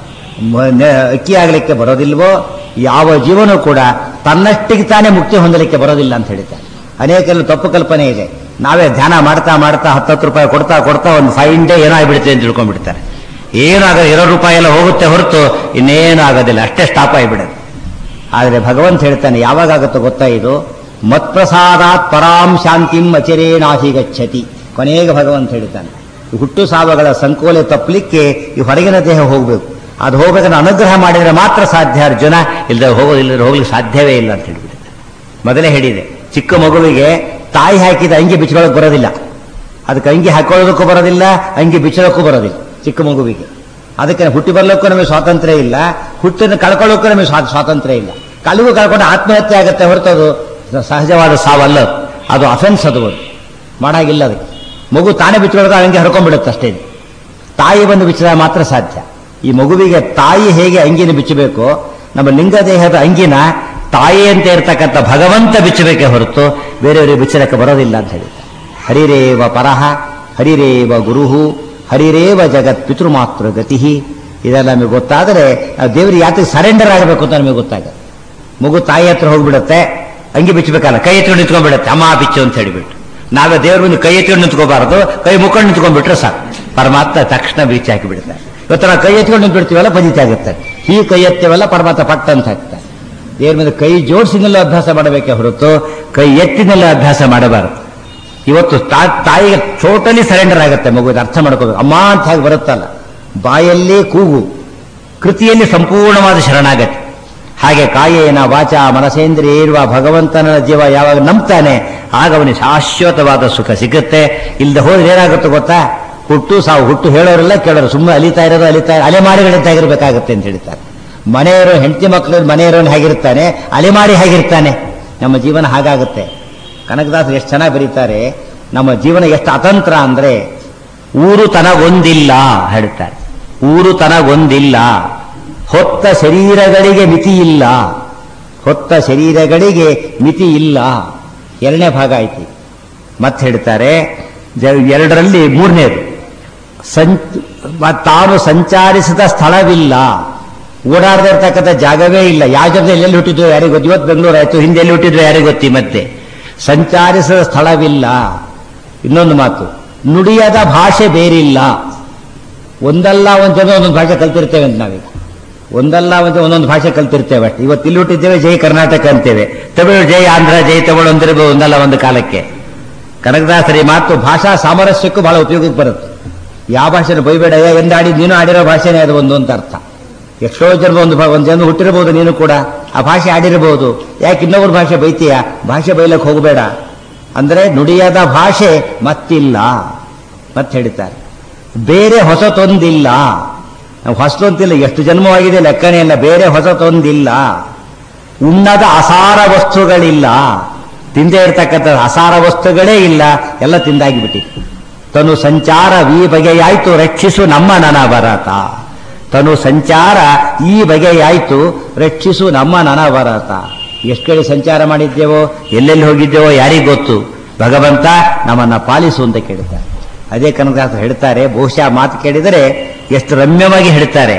ಮ- ನೆ- ಅಕ್ಕಿ ಆಗಲಿಕ್ಕೆ ಬರೋದಿಲ್ವೋ ಯಾವ ಜೀವನೂ ಕೂಡ ತನ್ನಷ್ಟಿಗೆ ತಾನೇ ಮುಕ್ತಿ ಹೊಂದಲಿಕ್ಕೆ ಬರೋದಿಲ್ಲ ಅಂತ ಹೇಳ್ತಾರೆ ಅನೇಕರಲ್ಲಿ ತಪ್ಪು ಕಲ್ಪನೆ ಇದೆ ನಾವೇ ಧ್ಯಾನ ಮಾಡ್ತಾ ಮಾಡ್ತಾ ಹತ್ತತ್ತು ರೂಪಾಯಿ ಕೊಡ್ತಾ ಕೊಡ್ತಾ ಒಂದು ಫೈನ್ ಡೇ ಏನೋ ಆಗ್ಬಿಡುತ್ತೆ ಅಂತ ತಿಳ್ಕೊಂಡ್ಬಿಡ್ತಾರೆ ಏನಾಗ ಇರೋ ರೂಪಾಯಿ ಎಲ್ಲ ಹೋಗುತ್ತೆ ಹೊರತು ಇನ್ನೇನು ಆಗೋದಿಲ್ಲ ಅಷ್ಟೇ ಸ್ಟಾಪ್ ಆಗಿಬಿಡುತ್ತೆ ಆದರೆ ಭಗವಂತ ಹೇಳ್ತಾನೆ ಯಾವಾಗ ಆಗುತ್ತೋ ಗೊತ್ತಾ ಇದು ಮತ್ಪ್ರಸಾದಾತ್ ಪರಾಂ ಶಾಂತಿಂ ಅಚಿರೇನಾಹಿ ಗಚ್ಚತಿ ಕೊನೆಗೆ ಭಗವಂತ ಹೇಳ್ತಾನೆ ಈ ಹುಟ್ಟು ಸಾವುಗಳ ಸಂಕೋಲೆ ತಪ್ಪಲಿಕ್ಕೆ ಈ ಹೊರಗಿನ ದೇಹ ಹೋಗಬೇಕು ಅದು ಹೋಗ್ಬೇಕಂದ್ರೆ ಅನುಗ್ರಹ ಮಾಡಿದರೆ ಮಾತ್ರ ಸಾಧ್ಯ ಅರ್ಜುನ ಇಲ್ಲದೆ ಹೋಗೋದಿಲ್ಲ ಹೋಗ್ಲಿಕ್ಕೆ ಸಾಧ್ಯವೇ ಇಲ್ಲ ಅಂತ ಹೇಳ್ಬಿಡುತ್ತೆ ಮೊದಲೇ ಹೇಳಿದೆ ಚಿಕ್ಕ ಮಗುವಿಗೆ ತಾಯಿ ಹಾಕಿದ ಅಂಗಿ ಬಿಚ್ಕೊಳ್ಳೋಕೆ ಬರೋದಿಲ್ಲ ಅದಕ್ಕೆ ಅಂಗಿ ಹಾಕೊಳ್ಳೋದಕ್ಕೂ ಬರೋದಿಲ್ಲ ಅಂಗಿ ಬಿಚ್ಚೋದಕ್ಕೂ ಬರೋದಿಲ್ಲ ಚಿಕ್ಕ ಮಗುವಿಗೆ ಅದಕ್ಕೆ ಹುಟ್ಟಿ ಬರ್ಲಿಕ್ಕೂ ನಮಗೆ ಸ್ವಾತಂತ್ರ್ಯ ಇಲ್ಲ ಹುಟ್ಟನ್ನು ಕಳ್ಕೊಳ್ಳೋಕ್ಕೂ ನಮಗೆ ಸ್ವಾ- ಸ್ವಾತಂತ್ರ್ಯ ಇಲ್ಲ ಕಲಿಗೂ ಕಳ್ಕೊಂಡು ಆತ್ಮಹತ್ಯೆ ಆಗುತ್ತೆ ಹೊರತು ಅದು ಸಹಜವಾದ ಸಾವಲ್ಲ ಅದು. ಅದು ಅಫೆನ್ಸ್ ಅದು ಅದು ಮಾಡಾಗಿಲ್ಲ ಅದಕ್ಕೆ ಮಗು ತಾನೇ ಬಿಚ್ಕೊಳ್ಳೋಕೆ ಅಂಗಿ ಹರ್ಕೊಂಡ್ಬಿಡುತ್ತೆ ಅಷ್ಟೇ ತಾಯಿ ಬಂದು ಬಿಚ್ಚಿದಾಗ ಮಾತ್ರ ಸಾಧ್ಯ ಈ ಮಗುವಿಗೆ ತಾಯಿ ಹೇಗೆ ಅಂಗಿನ ಬಿಚ್ಚಬೇಕು ನಮ್ಮ ಲಿಂಗ ದೇಹದ ಅಂಗಿನ ತಾಯಿ ಅಂತ ಇರ್ತಕ್ಕಂಥ ಭಗವಂತ ಬಿಚ್ಚಬೇಕೇ ಹೊರತು ಬೇರೆಯವರಿಗೆ ಬಿಚ್ಚಲಕ್ಕೆ ಬರೋದಿಲ್ಲ ಅಂತ ಹೇಳಿದ್ದಾರೆ ಹರಿರೇವ ಪರಹ ಹರಿರೇವ ಗುರುಹು ಹರಿರೇವ ಜಗತ್ ಪಿತೃಮಾತೃ ಗತಿ ಇದೆಲ್ಲ ನಮಗೆ ಗೊತ್ತಾದರೆ ನಾವು ದೇವರಿಗೆ ಯಾತಕ್ಕೆ ಸರೆಂಡರ್ ಆಗಬೇಕು ಅಂತ ನಮಗೆ ಗೊತ್ತಾಗುತ್ತೆ ಮಗು ತಾಯಿ ಹತ್ರ ಹೋಗ್ಬಿಡುತ್ತೆ ಅಂಗಿ ಬಿಚ್ಚಬೇಕಲ್ಲ ಕೈ ಎತ್ಕೊಂಡು ನಿಂತ್ಕೊಂಡ್ಬಿಡುತ್ತೆ ಅಮ್ಮ ಬಿಚ್ಚು ಅಂತ ಹೇಳಿಬಿಟ್ಟು ನಾವೇ ದೇವ್ರ ಮುಂದೆ ಕೈ ಎತ್ಕೊಂಡು ನಿಂತ್ಕೋಬಾರದು ಕೈ ಮುಕ್ಕೊಂಡು ನಿಂತ್ಕೊಂಡ್ಬಿಟ್ರೆ ಸಾಕು ಪರಮಾತ್ಮ ತಕ್ಷಣ ಬೀಚ್ ಹಾಕಿ ಬಿಡುತ್ತೆ ಇವತ್ತು ನಾವು ಕೈ ಎತ್ಕೊಂಡು ನಿಂತ್ಬಿಡ್ತೀವಲ್ಲ ಪಜಿತ ಆಗುತ್ತೆ ಈ ಕೈ ಎತ್ತೇವಲ್ಲ ಪರಮಾತ್ಮ ಪಟ್ಟ ಅಂತ ಹಾಕ್ತಾರೆ ದೇವ್ರ ಮೇಲೆ ಕೈ ಜೋಡಿಸಿನೆಲ್ಲ ಅಭ್ಯಾಸ ಮಾಡಬೇಕೇ ಹೊರತು ಕೈ ಎತ್ತಿನೆಲ್ಲ ಅಭ್ಯಾಸ ಮಾಡಬಾರದು ಇವತ್ತು ತಾ- ತಾಯಿಗೆ ಟೋಟಲಿ ಸರೆಂಡರ್ ಆಗುತ್ತೆ ಮಗು ಇದು ಅರ್ಥ ಮಾಡ್ಕೋಬೇಕು ಅಮ್ಮ ಅಂತ ಹೇಗೆ ಬರುತ್ತಲ್ಲ ಬಾಯಲ್ಲಿ ಕೂಗು ಕೃತಿಯಲ್ಲಿ ಸಂಪೂರ್ಣವಾದ ಶರಣಾಗತಿ ಹಾಗೆ ಕಾಯೇನ ವಾಚ ಮನಸೇಂದ್ರಿಯ ಇರುವ ಭಗವಂತನ ಜೀವ ಯಾವಾಗ ನಂಬ್ತಾನೆ ಆಗ ಅವನಿಗೆ ಶಾಶ್ವತವಾದ ಸುಖ ಸಿಗುತ್ತೆ ಇಲ್ಲದೆ ಹೋದ್ರೆ ಏನಾಗುತ್ತೆ ಗೊತ್ತಾ ಹುಟ್ಟು ಸಾವು ಹುಟ್ಟು ಹೇಳೋರೆಲ್ಲ ಕೇಳೋರು ಸುಮ್ಮನೆ ಅಲಿತಾ ಇರೋದು ಅಲಿತಾ ಅಲೆಮಾರಿಗಳಿಂದ ಆಗಿರ್ಬೇಕಾಗುತ್ತೆ ಅಂತ ಹೇಳ್ತಾರೆ ಮನೆಯವರು ಹೆಂಡತಿ ಮಕ್ಕಳು ಮನೆಯವರನ್ನು ಹೇಗಿರ್ತಾನೆ ಅಲೆಮಾರಿ ಹೇಗಿರ್ತಾನೆ ನಮ್ಮ ಜೀವನ ಹಾಗಾಗುತ್ತೆ ಕನಕದಾಸರು ಎಷ್ಟು ಚೆನ್ನಾಗಿ ಬರೀತಾರೆ ನಮ್ಮ ಜೀವನ ಎಷ್ಟು ಅತಂತ್ರ ಅಂದ್ರೆ ಊರು ತನಗೊಂದಿಲ್ಲ ಹೇಳ್ತಾರೆ ಊರು ತನಗೊಂದಿಲ್ಲ ಹೊತ್ತ ಶರೀರಗಳಿಗೆ ಮಿತಿ ಇಲ್ಲ ಹೊತ್ತ ಶರೀರಗಳಿಗೆ ಮಿತಿ ಇಲ್ಲ ಎರಡನೇ ಭಾಗ ಐತಿ ಮತ್ತೆ ಹೇಳ್ತಾರೆ ಜ- ಎರಡರಲ್ಲಿ ಮೂರನೇದು ಸಂಚ ಮ- ತಾನು ಸಂಚಾರಿಸಿದ ಸ್ಥಳವಿಲ್ಲ ಓಡಾಡದೇ ಇರ್ತಕ್ಕಂಥ ಜಾಗವೇ ಇಲ್ಲ ಯಾವ ಜಾಗದಲ್ಲಿ ಎಲ್ಲಿ ಹುಟ್ಟಿದ್ರು ಯಾರಿಗೆ ಗೊತ್ತು ಇವತ್ತು ಬೆಂಗಳೂರು ಆಯ್ತು ಹಿಂದೆ ಎಲ್ಲಿ ಹುಟ್ಟಿದ್ರು ಯಾರಿಗೆ ಗೊತ್ತಿ ಮತ್ತೆ ಸಂಚಾರಿಸಿದ ಸ್ಥಳವಿಲ್ಲ ಇನ್ನೊಂದು ಮಾತು ನುಡಿಯದ ಭಾಷೆ ಬೇರಿಲ್ಲ ಒಂದಲ್ಲ ಒಂದು ಜನ ಒಂದೊಂದು ಭಾಷೆ ಕಲ್ತಿರ್ತೇವೆ ಅಂತ ನಾವೀಗ ಒಂದಲ್ಲ ಒಂದು ಒಂದೊಂದು ಭಾಷೆ ಕಲ್ತಿರ್ತೇವೆ ಅಷ್ಟೇ ಇವತ್ತು ಇಲ್ಲಿ ಹುಟ್ಟಿದ್ದೇವೆ ಜೈ ಕರ್ನಾಟಕ ಅಂತೇವೆ ತಮಿಳು ಜೈ ಆಂಧ್ರ ಜೈ ತಮಿಳು ಅಂದಿರಬಹುದು ಒಂದಲ್ಲ ಒಂದು ಕಾಲಕ್ಕೆ ಕನಕದಾಸರಿ ಮಾತು ಭಾಷಾ ಸಾಮರಸ್ಯಕ್ಕೂ ಬಹಳ ಉಪಯೋಗಕ್ಕೆ ಬರುತ್ತೆ ಯಾವ ಭಾಷೆನ ಬೈಬೇಡ ಎಂದಾಡಿ ನೀನು ಆಡಿರೋ ಭಾಷೆನೇ ಅದು ಒಂದು ಅಂತ ಅರ್ಥ ಎಷ್ಟೋ ಜನ ಒಂದು ಭಾ- ಒಂದು ಜನ ಹುಟ್ಟಿರಬಹುದು ನೀನು ಕೂಡ ಆ ಭಾಷೆ ಆಡಿರಬಹುದು ಯಾಕೆ ಇನ್ನೊಬ್ಬರ ಭಾಷೆ ಬೈತೀಯ ಭಾಷೆ ಬೈಲಕ್ಕೆ ಹೋಗಬೇಡ ಅಂದ್ರೆ ನುಡಿಯದ ಭಾಷೆ ಮತ್ತಿಲ್ಲ ಮತ್ತೆ ಹೇಳ್ತಾರೆ ಬೇರೆ ಹೊಸತೊಂದಿಲ್ಲ ನಾವು ಹೊಸತೊಂದಿಲ್ಲ ಎಷ್ಟು ಜನ್ಮವಾಗಿದೆ ಲೆಕ್ಕನೇ ಇಲ್ಲ ಬೇರೆ ಹೊಸತೊಂದಿಲ್ಲ ಉಣ್ಣದ ಅಸಾರ ವಸ್ತುಗಳಿಲ್ಲ ತಿಂದೇ ಇರ್ತಕ್ಕಂಥ ಅಸಾರ ವಸ್ತುಗಳೇ ಇಲ್ಲ ಎಲ್ಲ ತಿಂದಾಗಿಬಿಟ್ಟಿತ್ತು ತನು ಸಂಚಾರ ಈ ಬಗೆಯಾಯ್ತು ರಕ್ಷಿಸು ನಮ್ಮ ನನ ಭರತ ತನು ಸಂಚಾರ ಈ ಬಗೆಯಾಯ್ತು ರಕ್ಷಿಸು ನಮ್ಮ ನನ ಭರತ ಎಷ್ಟು ಕಡೆ ಸಂಚಾರ ಮಾಡಿದ್ದೇವೋ ಎಲ್ಲೆಲ್ಲಿ ಹೋಗಿದ್ದೇವೋ ಯಾರಿಗ್ ಗೊತ್ತು ಭಗವಂತ ನಮ್ಮನ್ನ ಪಾಲಿಸು ಅಂತ ಕೇಳ್ತಾರೆ ಅದೇ ಕನಕದಾಸ ಹೇಳ್ತಾರೆ ಬಹುಶಃ ಮಾತು ಕೇಳಿದರೆ ಎಷ್ಟು ರಮ್ಯವಾಗಿ ಹೇಳ್ತಾರೆ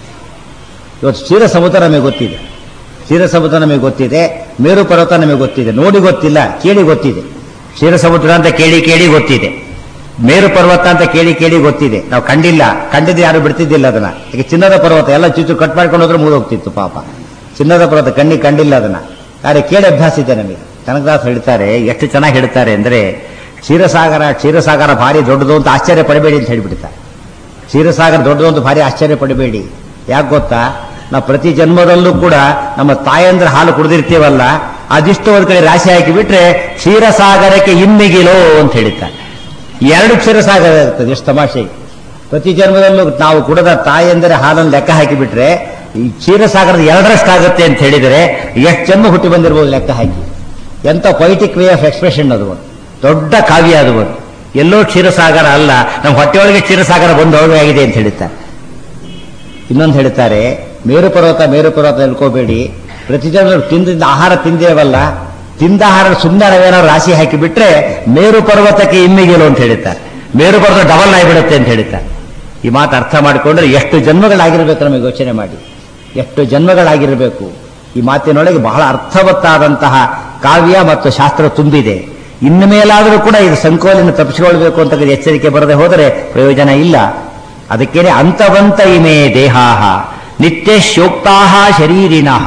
ಇವತ್ತು ಕ್ಷೀರ ಸಮುದ್ರ ನಮಗೆ ಗೊತ್ತಿದೆ ಕ್ಷೀರ ಸಮುದ್ರ ನಮಗೆ ಗೊತ್ತಿದೆ ಮೇರು ಪರ್ವತ ನಮಗೆ ಗೊತ್ತಿದೆ ನೋಡಿ ಗೊತ್ತಿಲ್ಲ ಕೇಳಿ ಗೊತ್ತಿದೆ ಕ್ಷೀರ ಸಮುದ್ರ ಅಂತ ಕೇಳಿ ಕೇಳಿ ಗೊತ್ತಿದೆ ಮೇರು ಪರ್ವತ ಅಂತ ಕೇಳಿ ಕೇಳಿ ಗೊತ್ತಿದೆ ನಾವು ಕಂಡಿಲ್ಲ ಕಂಡಿದ್ದು ಯಾರು ಬಿಡ್ತಿದ್ದಿಲ್ಲ ಅದನ್ನ ಈಗ ಚಿನ್ನದ ಪರ್ವತ ಎಲ್ಲ ಚುಚ್ಚು ಕಟ್ ಮಾಡ್ಕೊಂಡು ಹೋದ್ರೆ ಮುಗಿದೋಗ್ತಿತ್ತು ಪಾಪ ಚಿನ್ನದ ಪರ್ವತ ಕಣ್ಣಿಗೆ ಕಂಡಿಲ್ಲ ಅದನ್ನ ಯಾರು ಕೇಳಿ ಅಭ್ಯಾಸ ಇದೆ ನಮಗೆ ಕನಕದಾಸ್ ಹೇಳ್ತಾರೆ ಎಷ್ಟು ಚೆನ್ನಾಗಿ ಹೇಳ್ತಾರೆ ಅಂದ್ರೆ ಕ್ಷೀರಸಾಗರ ಕ್ಷೀರಸಾಗರ ಭಾರಿ ದೊಡ್ಡದು ಅಂತ ಆಶ್ಚರ್ಯ ಪಡಬೇಡಿ ಅಂತ ಹೇಳ್ಬಿಡ್ತಾರೆ ಕ್ಷೀರಸಾಗರ ದೊಡ್ಡದು ಅಂತ ಭಾರಿ ಆಶ್ಚರ್ಯ ಪಡಬೇಡಿ ಯಾಕೆ ಗೊತ್ತಾ ನಾವು ಪ್ರತಿ ಜನ್ಮದಲ್ಲೂ ಕೂಡ ನಮ್ಮ ತಾಯಂದ್ರ ಹಾಲು ಕುಡಿದಿರ್ತೀವಲ್ಲ ಅದಿಷ್ಟು ಒಂದ್ ಕಡೆ ರಾಶಿ ಹಾಕಿ ಬಿಟ್ರೆ ಕ್ಷೀರಸಾಗರಕ್ಕೆ ಇಮ್ಮಿಗಿಲೋ ಅಂತ ಹೇಳ್ತಾರೆ ಎರಡು ಕ್ಷೀರಸಾಗರ ಇರ್ತದೆ ಎಷ್ಟು ತಮಾಷೆ ಪ್ರತಿ ಜನ್ಮದಲ್ಲೂ ನಾವು ಕುಡದ ತಾಯಂದರೆ ಹಾಲನ್ನು ಲೆಕ್ಕ ಹಾಕಿಬಿಟ್ರೆ ಈ ಕ್ಷೀರಸಾಗರದ ಎರಡರಷ್ಟಾಗುತ್ತೆ ಅಂತ ಹೇಳಿದರೆ ಎಷ್ಟು ಜನ್ಮ ಹುಟ್ಟಿ ಬಂದಿರ್ಬೋದು ಲೆಕ್ಕ ಹಾಕಿ ಎಂತ ಪೊಯಿಟಿಕ್ ವೇ ಆಫ್ ಎಕ್ಸ್ಪ್ರೆಷನ್ ಅದು ಒಂದು ದೊಡ್ಡ ಕಾವ್ಯ ಅದು ಒಂದು ಎಲ್ಲೋ ಕ್ಷೀರಸಾಗರ ಅಲ್ಲ ನಮ್ಮ ಹೊಟ್ಟೆಯೊಳಗೆ ಕ್ಷೀರಸಾಗರ ಬಂದು ಆಗಿದೆ ಅಂತ ಹೇಳ್ತಾರೆ ಇನ್ನೊಂದು ಹೇಳ್ತಾರೆ ಮೇರು ಪರ್ವತ ಮೇರು ಪರ್ವತ ಹೇಳ್ಕೋಬೇಡಿ ಪ್ರತಿ ಜನ ತಿಂದ ಆಹಾರ ತಿಂದೇವಲ್ಲ ತಿಂದ ಆಹಾರ ಸುಮ್ಮನೆ ನಾವೇನಾದ್ರು ರಾಶಿ ಹಾಕಿ ಬಿಟ್ರೆ ಮೇರು ಪರ್ವತಕ್ಕೆ ಇಮ್ಮಿಗೆಲು ಅಂತ ಹೇಳ್ತಾರೆ ಮೇರು ಪರ್ವತ ಡಬಲ್ ಆಗಿಬಿಡುತ್ತೆ ಅಂತ ಹೇಳ್ತಾರೆ ಈ ಮಾತು ಅರ್ಥ ಮಾಡಿಕೊಂಡ್ರೆ ಎಷ್ಟು ಜನ್ಮಗಳಾಗಿರ್ಬೇಕು ನಮಗೆ ಯೋಚನೆ ಮಾಡಿ ಎಷ್ಟು ಜನ್ಮಗಳಾಗಿರಬೇಕು ಈ ಮಾತಿನೊಳಗೆ ಬಹಳ ಅರ್ಥವತ್ತಾದಂತಹ ಕಾವ್ಯ ಮತ್ತು ಶಾಸ್ತ್ರ ತುಂಬಿದೆ ಇನ್ನು ಮೇಲಾದರೂ ಕೂಡ ಇದು ಸಂಕೋಲಿನ ತಪ್ಪಿಸಿಕೊಳ್ಬೇಕು ಅಂತ ಎಚ್ಚರಿಕೆ ಬರದೆ ಹೋದರೆ ಪ್ರಯೋಜನ ಇಲ್ಲ ಅದಕ್ಕೇನೆ ಅಂತವಂತ ಇಮೇ ದೇಹಾಹ ನಿತ್ಯ ಶೋಕ್ತಾಹ ಶರೀರಿನಃ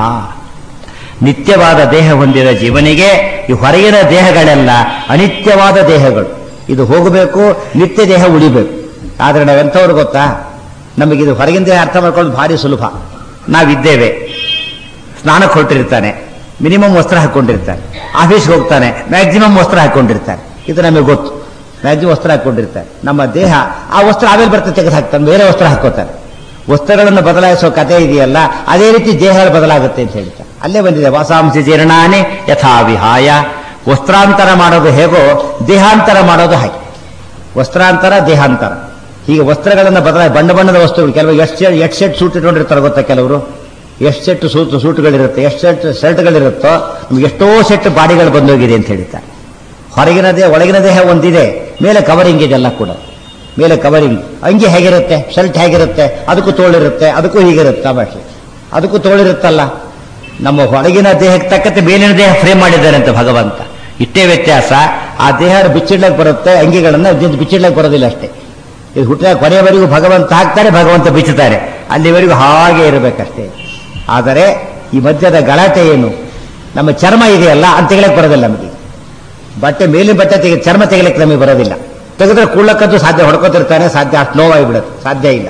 ನಿತ್ಯವಾದ ದೇಹ ಹೊಂದಿದ ಜೀವನಿಗೆ ಈ ಹೊರಗಿನ ದೇಹಗಳೆಲ್ಲ ಅನಿತ್ಯವಾದ ದೇಹಗಳು ಇದು ಹೋಗಬೇಕು ನಿತ್ಯ ದೇಹ ಉಳಿಬೇಕು ಆದ್ರೆ ನಾವೆಂಥವ್ರು ಗೊತ್ತಾ ನಮಗಿದು ಹೊರಗಿನ ದೇಹ ಅರ್ಥ ಮಾಡ್ಕೊಳ್ಳೋದು ಭಾರಿ ಸುಲಭ ನಾವಿದ್ದೇವೆ ಸ್ನಾನಕ್ಕೆ ಹೊರಟಿರ್ತಾನೆ ಮಿನಿಮಮ್ ವಸ್ತ್ರ ಹಾಕೊಂಡಿರ್ತಾನೆ ಆಫೀಸ್ಗೆ ಹೋಗ್ತಾನೆ ಮ್ಯಾಕ್ಸಿಮಮ್ ವಸ್ತ್ರ ಹಾಕೊಂಡಿರ್ತಾನೆ ಇದು ನಮಗೆ ಗೊತ್ತು ಮ್ಯಾಕ್ಸಿಮಮ್ ವಸ್ತ್ರ ಹಾಕೊಂಡಿರ್ತಾನೆ ನಮ್ಮ ದೇಹ ಆ ವಸ್ತ್ರ ಆಮೇಲೆ ಬರ್ತದೆ ತೆಗೆದು ಹಾಕ್ತಾನೆ ಬೇರೆ ವಸ್ತ್ರ ಹಾಕೋತಾನೆ ವಸ್ತ್ರಗಳನ್ನು ಬದಲಾಯಿಸೋ ಕಥೆ ಇದೆಯಲ್ಲ ಅದೇ ರೀತಿ ದೇಹಗಳು ಬದಲಾಗುತ್ತೆ ಅಂತ ಹೇಳ್ತಾರೆ ಅಲ್ಲೇ ಬಂದಿದೆ ವಾಸಾಂಸಿ ಜೀರ್ಣಾನಿ ಯಥಾ ವಿಹಾಯ ವಸ್ತ್ರಾಂತರ ಮಾಡೋದು ಹೇಗೋ ದೇಹಾಂತರ ಮಾಡೋದು ಹಾಗೆ ವಸ್ತ್ರಾಂತರ ದೇಹಾಂತರ ಹೀಗೆ ವಸ್ತ್ರಗಳನ್ನು ಬದಲಾಯಿ ಬಣ್ಣ ಬಣ್ಣದ ವಸ್ತುಗಳು ಕೆಲವು ಎಷ್ಟು ಎಷ್ಟು ಸೆಟ್ ಸೂಟ್ ಇಟ್ಕೊಂಡಿರ್ತಾರೆ ಗೊತ್ತಾ ಕೆಲವರು ಎಷ್ಟು ಸೆಟ್ ಸೂಟ್ ಸೂಟ್ಗಳಿರುತ್ತೆ ಎಷ್ಟು ಸೆಟ್ ಶರ್ಟ್ಗಳಿರುತ್ತೋ ನಮ್ಗೆ ಎಷ್ಟೋ ಸೆಟ್ ಬಾಡಿಗಳು ಬಂದೋಗಿದೆ ಅಂತ ಹೇಳ್ತಾರೆ ಹೊರಗಿನ ದೇಹ ಒಳಗಿನ ದೇಹ ಒಂದಿದೆ ಮೇಲೆ ಕವರಿಂಗ್ ಇದೆಲ್ಲ ಕೂಡ ಮೇಲೆ ಕವರಿಂಗ್ ಅಂಗಿ ಹೇಗಿರುತ್ತೆ ಶರ್ಟ್ ಹೇಗಿರುತ್ತೆ ಅದಕ್ಕೂ ತೋಳಿರುತ್ತೆ ಅದಕ್ಕೂ ಹೀಗಿರುತ್ತೆ ತಮಾಷೆ ಅದಕ್ಕೂ ತೋಳಿರುತ್ತಲ್ಲ ನಮ್ಮ ಹೊರಗಿನ ದೇಹಕ್ಕೆ ತಕ್ಕಂತೆ ಮೇಲಿನ ದೇಹ ಫ್ರೇಮ್ ಮಾಡಿದ್ದಾರೆ ಅಂತ ಭಗವಂತ ಇಷ್ಟೇ ವ್ಯತ್ಯಾಸ ಆ ದೇಹ ಬಿಚ್ಚಿಡ್ಲಕ್ಕೆ ಬರುತ್ತೆ ಅಂಗಿಗಳನ್ನ ಬಿಚ್ಚಿಡ್ಲಕ್ಕೆ ಬರೋದಿಲ್ಲ ಅಷ್ಟೇ ಇದು ಹುಟ್ಟಿದ ಕೊನೆಯವರೆಗೂ ಭಗವಂತ ಹಾಕ್ತಾರೆ ಭಗವಂತ ಬಿಚ್ಚುತ್ತಾರೆ ಅಲ್ಲಿವರೆಗೂ ಹಾಗೆ ಇರಬೇಕಷ್ಟೇ ಆದರೆ ಈ ಮಧ್ಯದ ಗಲಾಟೆ ಏನು ನಮ್ಮ ಚರ್ಮ ಇದೆಯಲ್ಲ ಅಂತ ತೆಗಿಲಕ್ಕೆ ಬರೋದಿಲ್ಲ ನಮಗೆ ಬಟ್ಟೆ ಮೇಲಿನ ಬಟ್ಟೆ ತೆಗೆ ಚರ್ಮ ತೆಗಿಲಿಕ್ಕೆ ನಮಗೆ ಬರೋದಿಲ್ಲ ತೆಗೆದ್ರೆ ಕುಳ್ಳಕ್ಕಂತೂ ಸಾಧ್ಯ ಹೊಡ್ಕೋತಿರ್ತಾನೆ ಸಾಧ್ಯ ಅಷ್ಟು ನೋವಾಗಿಬಿಡುತ್ತೆ ಸಾಧ್ಯ ಇಲ್ಲ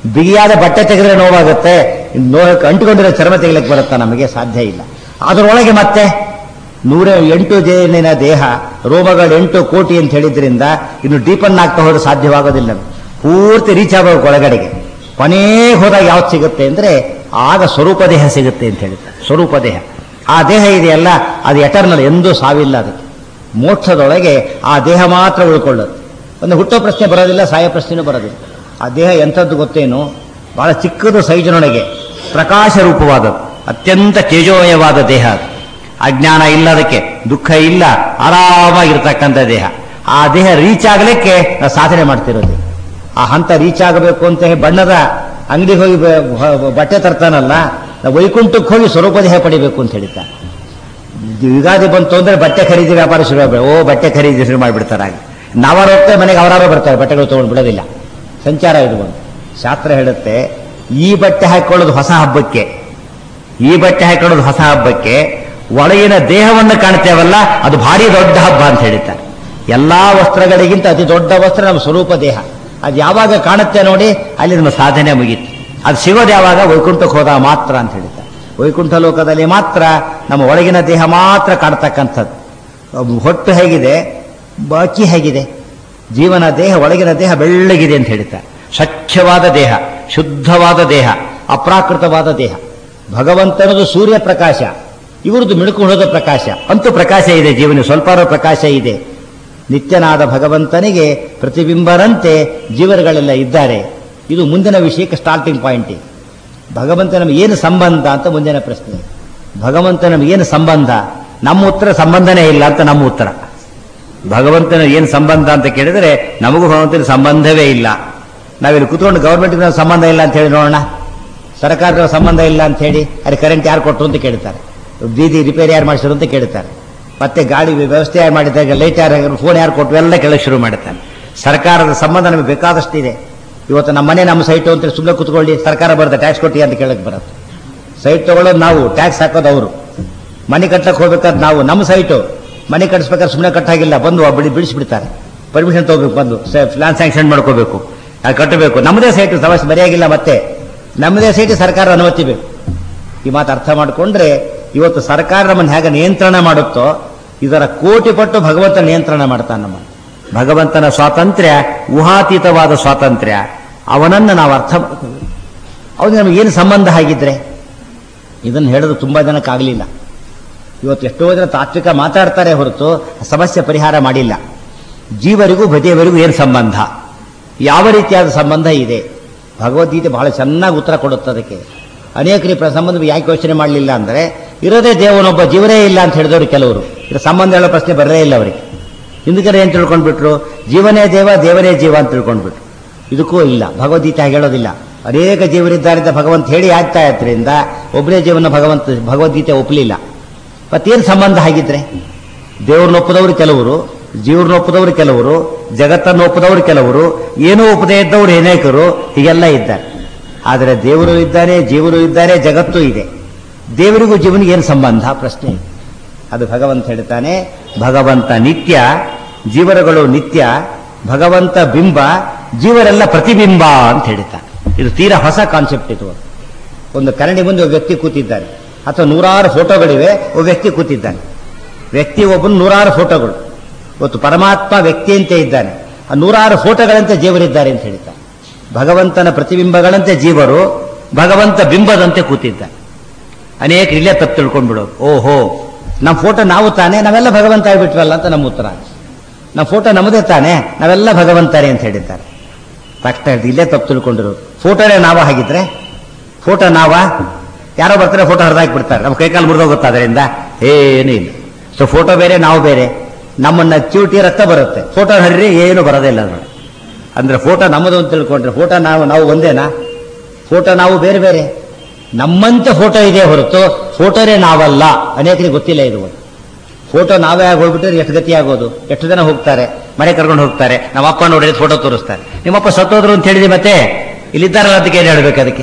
ಬಿಗಿಯಾದ ಬಟ್ಟೆ ತೆಗೆದ್ರೆ ನೋವಾಗುತ್ತೆ ನೋ ಅಂಟಿಕೊಂಡಿರೋ ಚರ್ಮ ತೆಗಿಲಿಕ್ಕೆ ಬರುತ್ತಾ ನಮಗೆ ಸಾಧ್ಯ ಇಲ್ಲ ಅದರೊಳಗೆ ಮತ್ತೆ ನೂರ ಎಂಟು ಜೇನಿನ ದೇಹ ರೋಮಗಳು ಎಂಟು ಕೋಟಿ ಅಂತ ಹೇಳಿದ್ರಿಂದ ಇನ್ನು ಡೀಪನ್ ಆಗ್ತಾ ಹೋದ್ರೆ ಸಾಧ್ಯವಾಗೋದಿಲ್ಲ ಪೂರ್ತಿ ರೀಚ್ ಆಗಬೇಕು ಒಳಗಡೆಗೆ ಕೊನೆಗೆ ಹೋದಾಗ ಯಾವ್ದು ಸಿಗುತ್ತೆ ಅಂದ್ರೆ ಆಗ ಸ್ವರೂಪ ದೇಹ ಸಿಗುತ್ತೆ ಅಂತ ಹೇಳ್ತಾರೆ ಸ್ವರೂಪ ದೇಹ ಆ ದೇಹ ಇದೆಯಲ್ಲ ಅದು ಎಟರ್ನಲ್ ಎಂದೂ ಸಾವಿಲ್ಲ ಅದಕ್ಕೆ ಮೋಕ್ಷದೊಳಗೆ ಆ ದೇಹ ಮಾತ್ರ ಉಳ್ಕೊಳ್ಳುತ್ತೆ ಒಂದು ಹುಟ್ಟೋ ಪ್ರಶ್ನೆ ಬರೋದಿಲ್ಲ ಸಾಯೋ ಪ್ರಶ್ನೆನೂ ಬರೋದಿಲ್ಲ ಆ ದೇಹ ಎಂಥದ್ದು ಗೊತ್ತೇನು ಬಹಳ ಚಿಕ್ಕದು ಸೈಜಿನೊಳಗೆ ಪ್ರಕಾಶ ರೂಪವಾದದ್ದು ಅತ್ಯಂತ ತೇಜೋಮಯವಾದ ದೇಹ ಅದು ಅಜ್ಞಾನ ಇಲ್ಲ ಅದಕ್ಕೆ ದುಃಖ ಇಲ್ಲ ಆರಾಮಾಗಿರ್ತಕ್ಕಂಥ ದೇಹ ಆ ದೇಹ ರೀಚ್ ಆಗಲಿಕ್ಕೆ ನಾವು ಸಾಧನೆ ಮಾಡ್ತಿರೋದು ಆ ಹಂತ ರೀಚ್ ಆಗಬೇಕು ಅಂತ ಹೇಳಿ ಬಣ್ಣದ ಅಂಗಡಿಗೆ ಹೋಗಿ ಬ- ಬ- ಬಟ್ಟೆ ತರ್ತಾನಲ್ಲ ನಾವು ವೈಕುಂಠಕ್ಕೆ ಹೋಗಿ ಸ್ವರೂಪ ದೇಹ ಪಡಿಬೇಕು ಅಂತ ಹೇಳ್ತಾರೆ ಯುಗಾದಿ ಬಂತು ಅಂದ್ರೆ ಬಟ್ಟೆ ಖರೀದಿ ವ್ಯಾಪಾರ ಶುರು ಆಗ್ಬೇಕು ಓ ಬಟ್ಟೆ ಖರೀದಿ ಶುರು ಮಾಡಿಬಿಡ್ತಾರೆ ಆಗ ನಾವಾರು ಹೋಗ್ತೇವೆ ಮನೆಗೆ ಅವರಾರು ಬರ್ತಾರೆ ಬಟ್ಟೆಗಳು ತಗೊಂಡು ಬಿಡೋದಿಲ್ಲ ಸಂಚಾರ ಇದು ಒಂದು ಶಾಸ್ತ್ರ ಹೇಳುತ್ತೆ ಈ ಬಟ್ಟೆ ಹಾಕೊಳ್ಳೋದು ಹೊಸ ಹಬ್ಬಕ್ಕೆ ಈ ಬಟ್ಟೆ ಹಾಕೊಳ್ಳೋದು ಹೊಸ ಹಬ್ಬಕ್ಕೆ ಒಳಗಿನ ದೇಹವನ್ನು ಕಾಣ್ತೇವಲ್ಲ ಅದು ಭಾರಿ ದೊಡ್ಡ ಹಬ್ಬ ಅಂತ ಹೇಳ್ತಾರೆ ಎಲ್ಲಾ ವಸ್ತ್ರಗಳಿಗಿಂತ ಅತಿ ದೊಡ್ಡ ವಸ್ತ್ರ ನಮ್ಮ ಸ್ವರೂಪ ದೇಹ ಅದು ಯಾವಾಗ ಕಾಣುತ್ತೆ ನೋಡಿ ಅಲ್ಲಿ ನಮ್ಮ ಸಾಧನೆ ಮುಗೀತು ಅದು ಸಿಗೋದು ಯಾವಾಗ ವೈಕುಂಠಕ್ಕೆ ಹೋದಾಗ ಮಾತ್ರ ಅಂತ ಹೇಳ್ತಾರೆ ವೈಕುಂಠ ಲೋಕದಲ್ಲಿ ಮಾತ್ರ ನಮ್ಮ ಒಳಗಿನ ದೇಹ ಮಾತ್ರ ಕಾಣ್ತಕ್ಕಂಥದ್ದು ಹೊಟ್ಟು ಹೇಗಿದೆ ಬಾಕಿ ಹೇಗಿದೆ ಜೀವನ ದೇಹ ಒಳಗಿನ ದೇಹ ಬೆಳ್ಳಗಿದೆ ಅಂತ ಹೇಳ್ತಾರೆ ಸ್ವಚ್ಛವಾದ ದೇಹ ಶುದ್ಧವಾದ ದೇಹ ಅಪ್ರಾಕೃತವಾದ ದೇಹ ಭಗವಂತನದು ಸೂರ್ಯ ಪ್ರಕಾಶ ಇವರದು ಮಿಣುಕುಳದ ಪ್ರಕಾಶ ಅಂತೂ ಪ್ರಕಾಶ ಇದೆ ಜೀವನ ಸ್ವಲ್ಪ ಪ್ರಕಾಶ ಇದೆ ನಿತ್ಯನಾದ ಭಗವಂತನಿಗೆ ಪ್ರತಿಬಿಂಬರಂತೆ ಜೀವರುಗಳೆಲ್ಲ ಇದ್ದಾರೆ ಇದು ಮುಂದಿನ ವಿಷಯಕ್ಕೆ ಸ್ಟಾರ್ಟಿಂಗ್ ಪಾಯಿಂಟ್ ಇದೆ ಭಗವಂತ ನಮಗೆ ಏನು ಸಂಬಂಧ ಅಂತ ಮುಂದಿನ ಪ್ರಶ್ನೆ ಭಗವಂತ ನಮಗೆ ಏನು ಸಂಬಂಧ ನಮ್ಮ ಉತ್ತರ ಸಂಬಂಧನೇ ಇಲ್ಲ ಅಂತ ನಮ್ಮ ಉತ್ತರ ಭಗವಂತನ ಏನು ಸಂಬಂಧ ಅಂತ ಕೇಳಿದರೆ ನಮಗೂ ಭಗವಂತನ ಸಂಬಂಧವೇ ಇಲ್ಲ ನಾವಿಲ್ಲಿ ಕುತ್ಕೊಂಡು ಗೌರ್ಮೆಂಟ್ ಸಂಬಂಧ ಇಲ್ಲ ಅಂತ ಹೇಳಿ ನೋಡೋಣ ಸರ್ಕಾರದ ಸಂಬಂಧ ಇಲ್ಲ ಅಂತ ಹೇಳಿ ಅಲ್ಲಿ ಕರೆಂಟ್ ಯಾರು ಕೊಟ್ಟರು ಅಂತ ಕೇಳ್ತಾರೆ ಬೀದಿ ರಿಪೇರಿ ಯಾರು ಮಾಡಿಸಿದ್ರು ಅಂತ ಕೇಳ್ತಾರೆ ಮತ್ತೆ ಗಾಡಿ ವ್ಯವಸ್ಥೆ ಯಾರು ಮಾಡಿದಾಗ ಲೈಟ್ ಯಾರು ಫೋನ್ ಯಾರು ಕೊಟ್ಟು ಎಲ್ಲ ಕೇಳಕ್ಕೆ ಶುರು ಮಾಡುತ್ತಾರೆ ಸರ್ಕಾರದ ಸಂಬಂಧ ನಮಗೆ ಬೇಕಾದಷ್ಟಿದೆ ಇವತ್ತು ನಮ್ಮ ಮನೆ ನಮ್ಮ ಸೈಟು ಅಂತ ಸುಮ್ಮನೆ ಕುತ್ಕೊಳ್ಳಿ ಸರ್ಕಾರ ಬರುತ್ತೆ ಟ್ಯಾಕ್ಸ್ ಕೊಟ್ಟಿ ಅಂತ ಕೇಳಕ್ಕೆ ಬರುತ್ತೆ ಸೈಟ್ ತಗೊಳ್ಳೋದು ನಾವು ಟ್ಯಾಕ್ಸ್ ಹಾಕೋದು ಅವರು ಮನೆ ಕಟ್ಟಕ್ಕೆ ಹೋಗ್ಬೇಕಾದ್ರೆ ನಾವು ನಮ್ಮ ಸೈಟು ಮನೆ ಕಟ್ಟಿಸ್ಬೇಕಾದ್ರೆ ಸುಮ್ಮನೆ ಕಟ್ಟಾಗಿಲ್ಲ ಬಂದು ಬಿಡಿ ಬಿಡಿಸ್ಬಿಡ್ತಾರೆ ಪರ್ಮಿಷನ್ ತಗೋಬೇಕು ಬಂದು ಪ್ಲಾನ್ ಸ್ಯಾಂಕ್ಷನ್ ಮಾಡ್ಕೋಬೇಕು ಅದು ಕಟ್ಟಬೇಕು ನಮ್ಮದೇ ಸೈಟು ಸಮಸ್ಯೆ ಬರೆಯಾಗಿಲ್ಲ ಮತ್ತೆ ನಮ್ಮದೇ ಸೈಟ್ ಸರ್ಕಾರ ಅನುಮತಿ ಬೇಕು ಈ ಮಾತು ಅರ್ಥ ಮಾಡಿಕೊಂಡ್ರೆ ಇವತ್ತು ಸರ್ಕಾರ ನಮ್ಮನ್ನು ಹೇಗೆ ನಿಯಂತ್ರಣ ಮಾಡುತ್ತೋ ಇದರ ಕೋಟಿ ಪಟ್ಟು ಭಗವಂತ ನಿಯಂತ್ರಣ ಮಾಡ್ತಾನೆ ನಮ್ಮ ಭಗವಂತನ ಸ್ವಾತಂತ್ರ್ಯ ಊಹಾತೀತವಾದ ಸ್ವಾತಂತ್ರ್ಯ ಅವನನ್ನು ನಾವು ಅರ್ಥ ಮಾಡ್ಕೋಬೇಕು ಅವನು ನಮಗೇನು ಸಂಬಂಧ ಆಗಿದ್ರೆ ಇದನ್ನು ಹೇಳೋದು ತುಂಬಾ ಜನಕ್ಕಾಗಲಿಲ್ಲ ಇವತ್ತು ಎಷ್ಟೋ ಜನ ತಾತ್ವಿಕ ಮಾತಾಡ್ತಾರೆ ಹೊರತು ಸಮಸ್ಯೆ ಪರಿಹಾರ ಮಾಡಿಲ್ಲ ಜೀವರಿಗೂ ಬದಿಯವರಿಗೂ ಏನು ಸಂಬಂಧ ಯಾವ ರೀತಿಯಾದ ಸಂಬಂಧ ಇದೆ ಭಗವದ್ಗೀತೆ ಬಹಳ ಚೆನ್ನಾಗಿ ಉತ್ತರ ಕೊಡುತ್ತೆ ಅದಕ್ಕೆ ಅನೇಕರಿ ಪ್ರ- ಸಂಬಂಧ ಯಾಕೆ ಯೋಚನೆ ಮಾಡಲಿಲ್ಲ ಅಂದರೆ ಇರೋದೇ ದೇವನೊಬ್ಬ ಜೀವರೇ ಇಲ್ಲ ಅಂತ ಹೇಳಿದವರು ಕೆಲವರು ಇದು ಸಂಬಂಧ ಹೇಳೋ ಪ್ರಶ್ನೆ ಬರಲೇ ಇಲ್ಲ ಅವರಿಗೆ ಹಿಂದಕ್ಕೆ ಏನು ತಿಳ್ಕೊಂಡ್ಬಿಟ್ರು ಜೀವನೇ ದೇವ ದೇವನೇ ಜೀವ ಅಂತ ತಿಳ್ಕೊಂಡ್ಬಿಟ್ರು ಇದಕ್ಕೂ ಇಲ್ಲ ಭಗವದ್ಗೀತೆ ಹಾಗೆ ಹೇಳೋದಿಲ್ಲ ಅನೇಕ ಜೀವರಿದ್ದಾರೆ ಅಂತ ಭಗವಂತ ಹೇಳಿ ಆಗ್ತಾ ಇದ್ರಿಂದ ಒಬ್ಬನೇ ಜೀವನ ಭಗವಂತ ಭಗವದ್ಗೀತೆ ಒಪ್ಪಲಿಲ್ಲ ಮತ್ತೇನು ಸಂಬಂಧ ಆಗಿದ್ರೆ ದೇವ್ರನ್ನ ಒಪ್ಪದವರು ಕೆಲವರು ಜೀವ್ರನ್ನ ಒಪ್ಪದವರು ಕೆಲವರು ಜಗತ್ತನ್ನು ಒಪ್ಪದವರು ಕೆಲವರು ಏನೂ ಒಪ್ಪದೇ ಇದ್ದವರು ಅನೇಕರು ಹೀಗೆಲ್ಲ ಇದ್ದಾರೆ ಆದರೆ ದೇವರು ಇದ್ದಾನೆ ಜೀವರು ಇದ್ದಾರೆ ಜಗತ್ತು ಇದೆ ದೇವರಿಗೂ ಜೀವನಿಗೆ ಏನು ಸಂಬಂಧ ಪ್ರಶ್ನೆ ಇದೆ. ಅದು ಭಗವಂತ ಹೇಳ್ತಾನೆ ಭಗವಂತ ನಿತ್ಯ ಜೀವರಗಳು ನಿತ್ಯ ಭಗವಂತ ಬಿಂಬ ಜೀವರೆಲ್ಲ ಪ್ರತಿಬಿಂಬ ಅಂತ ಹೇಳ್ತಾನೆ ಇದು ತೀರಾ ಹೊಸ ಕಾನ್ಸೆಪ್ಟ್ ಇದು ಒಂದು ಕರಡಿ ಮುಂದೆ ಒಬ್ಬ ವ್ಯಕ್ತಿ ಕೂತಿದ್ದಾನೆ ಅಥವಾ ನೂರಾರು ಫೋಟೋಗಳಿವೆ ಒಬ್ಬ ವ್ಯಕ್ತಿ ಕೂತಿದ್ದಾನೆ ವ್ಯಕ್ತಿ ಒಬ್ಬನು ನೂರಾರು ಫೋಟೋಗಳು ಇವತ್ತು ಪರಮಾತ್ಮ ವ್ಯಕ್ತಿ ಅಂತ ಇದ್ದಾನೆ ಆ ನೂರಾರು ಫೋಟೋಗಳಂತೆ ಜೀವರಿದ್ದಾರೆ ಅಂತ ಹೇಳ್ತಾರೆ ಭಗವಂತನ ಪ್ರತಿಬಿಂಬಗಳಂತೆ ಜೀವರು ಭಗವಂತ ಬಿಂಬದಂತೆ ಕೂತಿದ್ದಾನೆ ಅನೇಕ ಇಲ್ಲೇ ತಪ್ಪು ತಿಳ್ಕೊಂಡ್ಬಿಡೋದು ಓಹೋ ನಮ್ಮ ಫೋಟೋ ನಾವು ತಾನೇ ನಾವೆಲ್ಲ ಭಗವಂತ ಆಗ್ಬಿಟ್ವಲ್ಲ ಅಂತ ನಮ್ಮ ಉತ್ತರ ನಮ್ಮ ಫೋಟೋ ನಮ್ಮದೇ ತಾನೇ ನಾವೆಲ್ಲ ಭಗವಂತರೇ ಅಂತ ಹೇಳಿದ್ದಾರೆ ತಕ್ಷಣ ಹೇಳ್ದು, ಇಲ್ಲೇ ತಪ್ಪು ತಿಳ್ಕೊಂಡಿರೋದು ಫೋಟೋನೇ ನಾವ ಹಾಗಿದ್ರೆ ಫೋಟೋ ನಾವ ಯಾರೋ ಬರ್ತಾರೆ ಫೋಟೋ ಹರಿದಾಕಿ ಬಿಡ್ತಾರೆ ನಮ್ಮ ಕೈಕಾಲು ಮುರಿದೋಗುತ್ತೆ ಅದರಿಂದ ಏನೂ ಇಲ್ಲ ಸೊ ಫೋಟೋ ಬೇರೆ ನಾವು ಬೇರೆ ನಮ್ಮನ್ನ ಚೂಟಿ ರಕ್ತ ಬರುತ್ತೆ ಫೋಟೋ ಹರಿರಿ ಏನು ಬರೋದೇ ಇಲ್ಲ ನೋಡಿ ಅಂದ್ರೆ ಫೋಟೋ ನಮ್ಮದು ಅಂತ ತಿಳ್ಕೊಂಡ್ರೆ ಫೋಟೋ ನಾವು ನಾವು ಒಂದೇನಾ ಫೋಟೋ ನಾವು ಬೇರೆ ಬೇರೆ ನಮ್ಮಂತೆ ಫೋಟೋ ಇದೆ ಹೊರತು ಫೋಟೋನೇ ನಾವಲ್ಲ ಅನೇಕರಿಗೆ ಗೊತ್ತಿಲ್ಲ ಇದು ಒಂದು ಫೋಟೋ ನಾವೇ ಆಗಿ ಹೋಗ್ಬಿಟ್ರೆ ಎಷ್ಟು ಗತಿ ಆಗೋದು ಎಷ್ಟು ಜನ ಹೋಗ್ತಾರೆ ಮನೆ ಕರ್ಕೊಂಡು ಹೋಗ್ತಾರೆ ನಮ್ಮ ಅಪ್ಪ ನೋಡಿದ್ರೆ ಫೋಟೋ ತೋರಿಸ್ತಾರೆ ನಿಮ್ಮಪ್ಪ ಸತ್ತೋದ್ರು ಅಂತ ಹೇಳಿದ್ರಿ ಮತ್ತೆ ಇಲ್ಲಿದ್ದಾರಲ್ಲ ಅದಕ್ಕೆ ಏನು ಹೇಳ್ಬೇಕು ಅದಕ್ಕೆ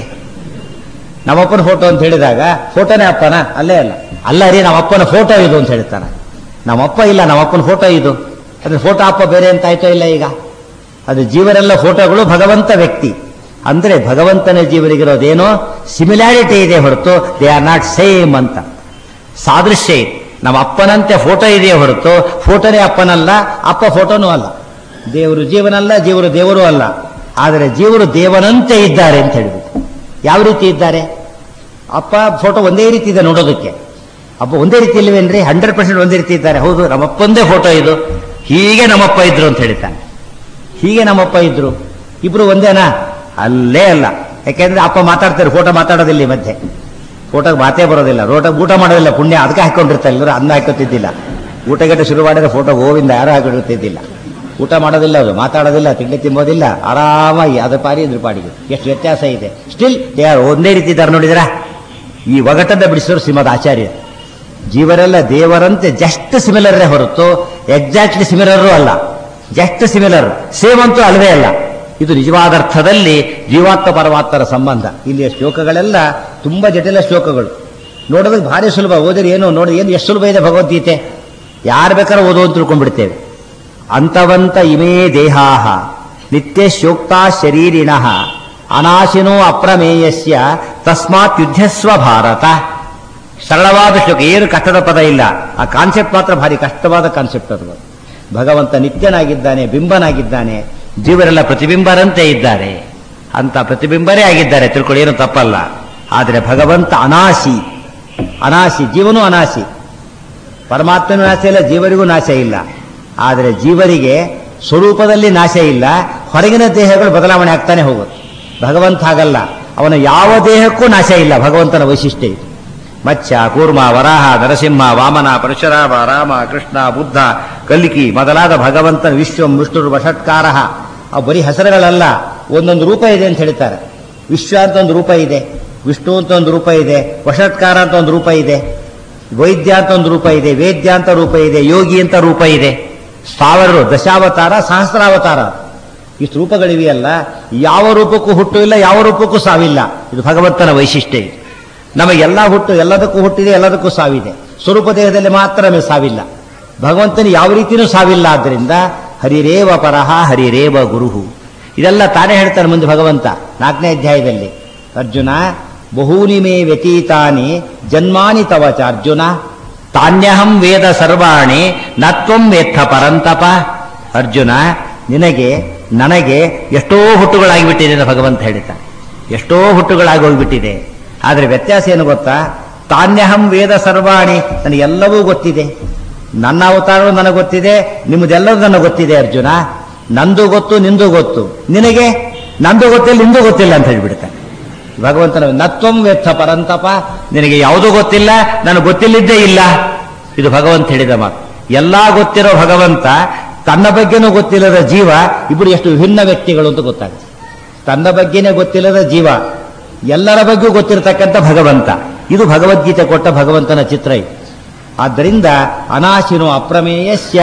ನಮ್ಮಪ್ಪನ ಫೋಟೋ ಅಂತ ಹೇಳಿದಾಗ ಫೋಟೋನೇ ಅಪ್ಪನ ಅಲ್ಲೇ ಅಲ್ಲ ಅಲ್ಲ ರೀ ನಮ್ಮ ಅಪ್ಪನ ಫೋಟೋ ಇದು ಅಂತ ಹೇಳ್ತಾನೆ ನಮ್ಮಪ್ಪ ಇಲ್ಲ ನಮ್ಮಪ್ಪನ ಫೋಟೋ ಇದು ಅದ್ರ ಫೋಟೋ ಅಪ್ಪ ಬೇರೆ ಅಂತ ಆಯ್ತೋ ಇಲ್ಲ ಈಗ ಅದು ಜೀವರೆಲ್ಲ ಫೋಟೋಗಳು ಭಗವಂತ ವ್ಯಕ್ತಿ ಅಂದ್ರೆ ಭಗವಂತನ ಜೀವನಿಗಿರೋದೇನೋ ಸಿಮಿಲಾರಿಟಿ ಇದೆ ಹೊರತು ದೇ ಆರ್ ನಾಟ್ ಸೇಮ್ ಅಂತ ಸಾದೃಶ್ಯ ಇದೆ ನಮ್ಮ ಅಪ್ಪನಂತೆ ಫೋಟೋ ಇದೆಯೇ ಹೊರತು ಫೋಟೋನೇ ಅಪ್ಪನಲ್ಲ ಅಪ್ಪ ಫೋಟೋನೂ ಅಲ್ಲ ದೇವರು ಜೀವನಲ್ಲ ಜೀವರು ದೇವರು ಅಲ್ಲ ಆದರೆ ಜೀವರು ದೇವನಂತೆ ಇದ್ದಾರೆ ಅಂತ ಹೇಳಿಬಿಟ್ಟು ಯಾವ ರೀತಿ ಇದ್ದಾರೆ ಅಪ್ಪ ಫೋಟೋ ಒಂದೇ ರೀತಿ ಇದೆ ನೋಡೋದಕ್ಕೆ ಅಪ್ಪ ಒಂದೇ ರೀತಿ ಇಲ್ವೇನ್ರಿ ಹಂಡ್ರೆಡ್ ಪರ್ಸೆಂಟ್ ಒಂದೇ ರೀತಿ ಇದ್ದಾರೆ ಹೌದು ನಮ್ಮಪ್ಪಂದೇ ಫೋಟೋ ಇದು ಹೀಗೆ ನಮ್ಮಪ್ಪ ಇದ್ರು ಅಂತ ಹೇಳ್ತಾನೆ ಹೀಗೆ ನಮ್ಮಪ್ಪ ಇದ್ರು ಇಬ್ರು ಒಂದೇನಾ ಅಲ್ಲೇ ಅಲ್ಲ ಯಾಕೆಂದ್ರೆ ಅಪ್ಪ ಮಾತಾಡ್ತಾರೆ ಫೋಟೋ ಮಾತಾಡೋದಿಲ್ಲ ಈ ಮಧ್ಯೆ ಫೋಟೋಗೆ ಮಾತೇ ಬರೋದಿಲ್ಲ ರೋಟ ಊಟ ಮಾಡೋದಿಲ್ಲ ಪುಣ್ಯ ಅದಕ್ಕೆ ಹಾಕೊಂಡಿರ್ತಾರೆ ಎಲ್ಲರೂ ಅನ್ನ ಹಾಕೋತಿದ್ದಿಲ್ಲ ಊಟ ಗಟ್ಟ ಶುರು ಮಾಡಿದ್ರೆ ಫೋಟೋ ಗೋವಿಂದ ಯಾರು ಹಾಕಿರುತ್ತಿದ್ದಿಲ್ಲ ಊಟ ಮಾಡೋದಿಲ್ಲ ಅದು ಮಾತಾಡೋದಿಲ್ಲ ತಿಂಡಿ ತಿಂಬೋದಿಲ್ಲ ಆರಾಮಾಗಿ ಅದ್ರ ಪಾರಿ ಇದ್ರ ಪಾಡಿಗೆ ಎಷ್ಟು ವ್ಯತ್ಯಾಸ ಇದೆ ಸ್ಟಿಲ್ ಯಾರು ಒಂದೇ ರೀತಿ ಇದ್ದಾರೆ ನೋಡಿದ್ರ ಈ ಒಗಟನ್ನ ಬಿಡಿಸೋರು ಶ್ರೀಮದ್ ಆಚಾರ್ಯ ಜೀವರೆಲ್ಲ ದೇವರಂತೆ ಜಸ್ಟ್ ಸಿಮಿಲರೇ ಹೊರತು ಎಕ್ಸಾಕ್ಟ್ಲಿ ಸಿಮಿಲರು ಅಲ್ಲ ಜಸ್ಟ್ ಸಿಮಿಲರ್ ಸೇಮ್ ಅಂತೂ ಅಲ್ವೇ ಅಲ್ಲ ಇದು ನಿಜವಾದ ಅರ್ಥದಲ್ಲಿ ಜೀವಾತ್ಮ ಪರಮಾತ್ಮರ ಸಂಬಂಧ ಇಲ್ಲಿಯ ಶ್ಲೋಕಗಳೆಲ್ಲ ತುಂಬಾ ಜಟಿಲ ಶ್ಲೋಕಗಳು ನೋಡೋದಕ್ಕೆ ಭಾರಿ ಸುಲಭ ಓದಿರಿ ಏನು ನೋಡಿ ಏನು ಎಷ್ಟು ಸುಲಭ ಇದೆ ಭಗವದ್ಗೀತೆ ಯಾರು ಬೇಕಾದ್ರೂ ಓದೋ ಅಂತ ತಿಳ್ಕೊಂಡ್ಬಿಡ್ತೇವೆ ಅಂತವಂತ ಇಮೇ ದೇಹಾಹ ನಿತ್ಯ ಶೋಕ್ತಾ ಶರೀರಿಣಃ ಅನಾಶಿನೋ ಅಪ್ರಮೇಯಸ್ಯ ತಸ್ಮಾತ್ ಯುದ್ಧಸ್ವ ಭಾರತ ಸರಳವಾದ ಶ್ಲೋಕ ಏನು ಕಷ್ಟದ ಪದ ಇಲ್ಲ ಆ ಕಾನ್ಸೆಪ್ಟ್ ಮಾತ್ರ ಭಾರಿ ಕಷ್ಟವಾದ ಕಾನ್ಸೆಪ್ಟ್ ಅದು ಭಗವಂತ ನಿತ್ಯನಾಗಿದ್ದಾನೆ ಬಿಂಬನಾಗಿದ್ದಾನೆ ಜೀವರೆಲ್ಲ ಪ್ರತಿಬಿಂಬರಂತೆ ಇದ್ದಾರೆ ಅಂತ ಪ್ರತಿಬಿಂಬರೇ ಆಗಿದ್ದಾರೆ ತಿಳ್ಕೊಳ್ಳಿ ಏನು ತಪ್ಪಲ್ಲ ಆದರೆ ಭಗವಂತ ಅನಾಶಿ ಅನಾಶಿ ಜೀವನೂ ಅನಾಶಿ ಪರಮಾತ್ಮನೂ ನಾಶ ಇಲ್ಲ ಜೀವರಿಗೂ ನಾಶ ಇಲ್ಲ ಆದರೆ ಜೀವರಿಗೆ ಸ್ವರೂಪದಲ್ಲಿ ನಾಶ ಇಲ್ಲ ಹೊರಗಿನ ದೇಹಗಳು ಬದಲಾವಣೆ ಆಗ್ತಾನೆ ಹೋಗುತ್ತೆ ಭಗವಂತ ಹಾಗಲ್ಲ ಅವನ ಯಾವ ದೇಹಕ್ಕೂ ನಾಶ ಇಲ್ಲ ಭಗವಂತನ ವೈಶಿಷ್ಟ್ಯ ಇದು ಮತ್ಸ್ಯ ಕೂರ್ಮ ವರಾಹ ನರಸಿಂಹ ವಾಮನ ಪರಶುರಾಮ ರಾಮ ಕೃಷ್ಣ ಬುದ್ಧ ಕಲ್ಲಿಕಿ ಮೊದಲಾದ ಭಗವಂತನ ವಿಶ್ವಂ ವಿಷ್ಣುರು ವಷಟ್ಕಾರ ಆ ಬರೀ ಹೆಸರುಗಳಲ್ಲ ಒಂದೊಂದು ರೂಪ ಇದೆ ಅಂತ ಹೇಳ್ತಾರೆ ವಿಶ್ವ ಅಂತ ಒಂದು ರೂಪ ಇದೆ ವಿಷ್ಣು ಅಂತ ಒಂದು ರೂಪ ಇದೆ ವಷಟ್ಕಾರ ಅಂತ ಒಂದು ರೂಪ ಇದೆ ವೈದ್ಯ ಅಂತ ಒಂದು ರೂಪ ಇದೆ ವೇದ್ಯ ಅಂತ ರೂಪ ಇದೆ ಯೋಗಿ ಅಂತ ರೂಪ ಇದೆ ಸಾವಿರ ದಶಾವತಾರ ಸಹಸ್ರಾವತಾರ ಇಷ್ಟು ರೂಪಗಳಿವೆಯಲ್ಲ ಯಾವ ರೂಪಕ್ಕೂ ಹುಟ್ಟು ಇಲ್ಲ ಯಾವ ರೂಪಕ್ಕೂ ಸಾವಿಲ್ಲ ಇದು ಭಗವಂತನ ವೈಶಿಷ್ಟ್ಯ ಇದು ನಮಗೆಲ್ಲ ಹುಟ್ಟು ಎಲ್ಲದಕ್ಕೂ ಹುಟ್ಟಿದೆ ಎಲ್ಲದಕ್ಕೂ ಸಾವಿದೆ ಸ್ವರೂಪ ದೇಹದಲ್ಲಿ ಮಾತ್ರ ನಮಗೆ ಸಾವಿಲ್ಲ ಭಗವಂತನ ಯಾವ ರೀತಿಯೂ ಸಾವಿಲ್ಲ ಆದ್ದರಿಂದ ಹರಿರೇವ ಪರಹ ಹರಿರೇವ ಗುರುಹು ಇದೆಲ್ಲ ತಾನೇ ಹೇಳ್ತಾನೆ ಮುಂದೆ ಭಗವಂತ ನಾಲ್ಕನೇ ಅಧ್ಯಾಯದಲ್ಲಿ ಅರ್ಜುನ ಬಹೂನಿ ಮೇ ವ್ಯತೀತಾನಿ ಜನ್ಮಾನಿ ತವಚ ಅರ್ಜುನ ತಾನ್ಯಹಂ ವೇದ ಸರ್ವಾಣಿ ನತ್ವಂ ವೇತ್ಥ ಪರಂತಪ ಅರ್ಜುನ ನಿನಗೆ ನನಗೆ ಎಷ್ಟೋ ಹುಟ್ಟುಗಳಾಗಿಬಿಟ್ಟಿದೆ ಅಂತ ಭಗವಂತ ಹೇಳ್ತಾನೆ ಎಷ್ಟೋ ಹುಟ್ಟುಗಳಾಗಿ ಹೋಗ್ಬಿಟ್ಟಿದೆ ಆದರೆ ವ್ಯತ್ಯಾಸ ಏನು ಗೊತ್ತಾ ತಾನ್ಯಹಂ ವೇದ ಸರ್ವಾಣಿ ನನಗೆಲ್ಲವೂ ಗೊತ್ತಿದೆ ನನ್ನ ಅವತಾರವೂ ನನಗೆ ಗೊತ್ತಿದೆ ನಿಮ್ಮದೆಲ್ಲವೂ ನನಗೆ ಗೊತ್ತಿದೆ ಅರ್ಜುನ ನಂದು ಗೊತ್ತು ನಿಂದು ಗೊತ್ತು ನಿನಗೆ ನಂದು ಗೊತ್ತಿಲ್ಲ ನಿಂದು ಗೊತ್ತಿಲ್ಲ ಅಂತ ಹೇಳ್ಬಿಡ್ತಾನೆ ಭಗವಂತನ ನತ್ವಂ ವೇತ್ಥ ಪರಂತಪ ನಿನಗೆ ಯಾವುದೂ ಗೊತ್ತಿಲ್ಲ ನನಗೆ ಗೊತ್ತಿಲ್ಲಿದ್ದೇ ಇಲ್ಲ ಇದು ಭಗವಂತ ಹೇಳಿದ ಮಾತು ಎಲ್ಲಾ ಗೊತ್ತಿರೋ ಭಗವಂತ ತನ್ನ ಬಗ್ಗೆನೂ ಗೊತ್ತಿಲ್ಲದ ಜೀವ ಇಬ್ಬರು ಎಷ್ಟು ವಿಭಿನ್ನ ವ್ಯಕ್ತಿಗಳು ಅಂತ ಗೊತ್ತಾಗುತ್ತೆ ತನ್ನ ಬಗ್ಗೆನೇ ಗೊತ್ತಿಲ್ಲದ ಜೀವ ಎಲ್ಲರ ಬಗ್ಗೆಯೂ ಗೊತ್ತಿರತಕ್ಕಂಥ ಭಗವಂತ ಇದು ಭಗವದ್ಗೀತೆ ಕೊಟ್ಟ ಭಗವಂತನ ಚಿತ್ರ ಇದು ಆದ್ದರಿಂದ ಅನಾಶಿನೋ ಅಪ್ರಮೇಯಸ್ಯ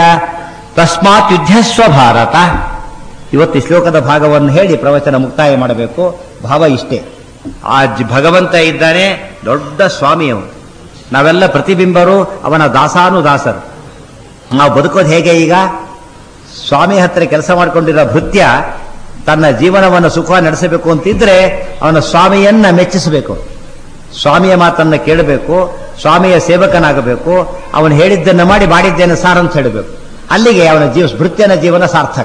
ತಸ್ಮಾತ್ ಯುದ್ಧಸ್ವ ಭಾರತ ಇವತ್ತು ಈ ಶ್ಲೋಕದ ಭಾಗವನ್ನು ಹೇಳಿ ಪ್ರವಚನ ಮುಕ್ತಾಯ ಮಾಡಬೇಕು ಭಾವ ಇಷ್ಟೇ ಆ ಜ್- ಭಗವಂತ ಇದ್ದಾನೆ ದೊಡ್ಡ ಸ್ವಾಮಿಯವರು ನಾವೆಲ್ಲ ಪ್ರತಿಬಿಂಬರು ಅವನ ದಾಸಾನು ದಾಸರು ನಾವು ಬದುಕೋದು ಹೇಗೆ ಈಗ ಸ್ವಾಮಿ ಹತ್ರ ಕೆಲಸ ಮಾಡಿಕೊಂಡಿರೋ ಭೃತ್ಯ ತನ್ನ ಜೀವನವನ್ನು ಸುಖ ನಡೆಸಬೇಕು ಅಂತಿದ್ರೆ ಅವನ ಸ್ವಾಮಿಯನ್ನ ಮೆಚ್ಚಿಸಬೇಕು ಸ್ವಾಮಿಯ ಮಾತನ್ನ ಕೇಳಬೇಕು ಸ್ವಾಮಿಯ ಸೇವಕನಾಗಬೇಕು ಅವನು ಹೇಳಿದ್ದನ್ನು ಮಾಡಿ ಮಾಡಿದ್ದೇನೆ ಸಾರ್ ಅಂತ ಹೇಳಬೇಕು ಅಲ್ಲಿಗೆ ಅವನ ಜೀವ ಭೃತ್ಯನ ಜೀವನ ಸಾರ್ಥಕ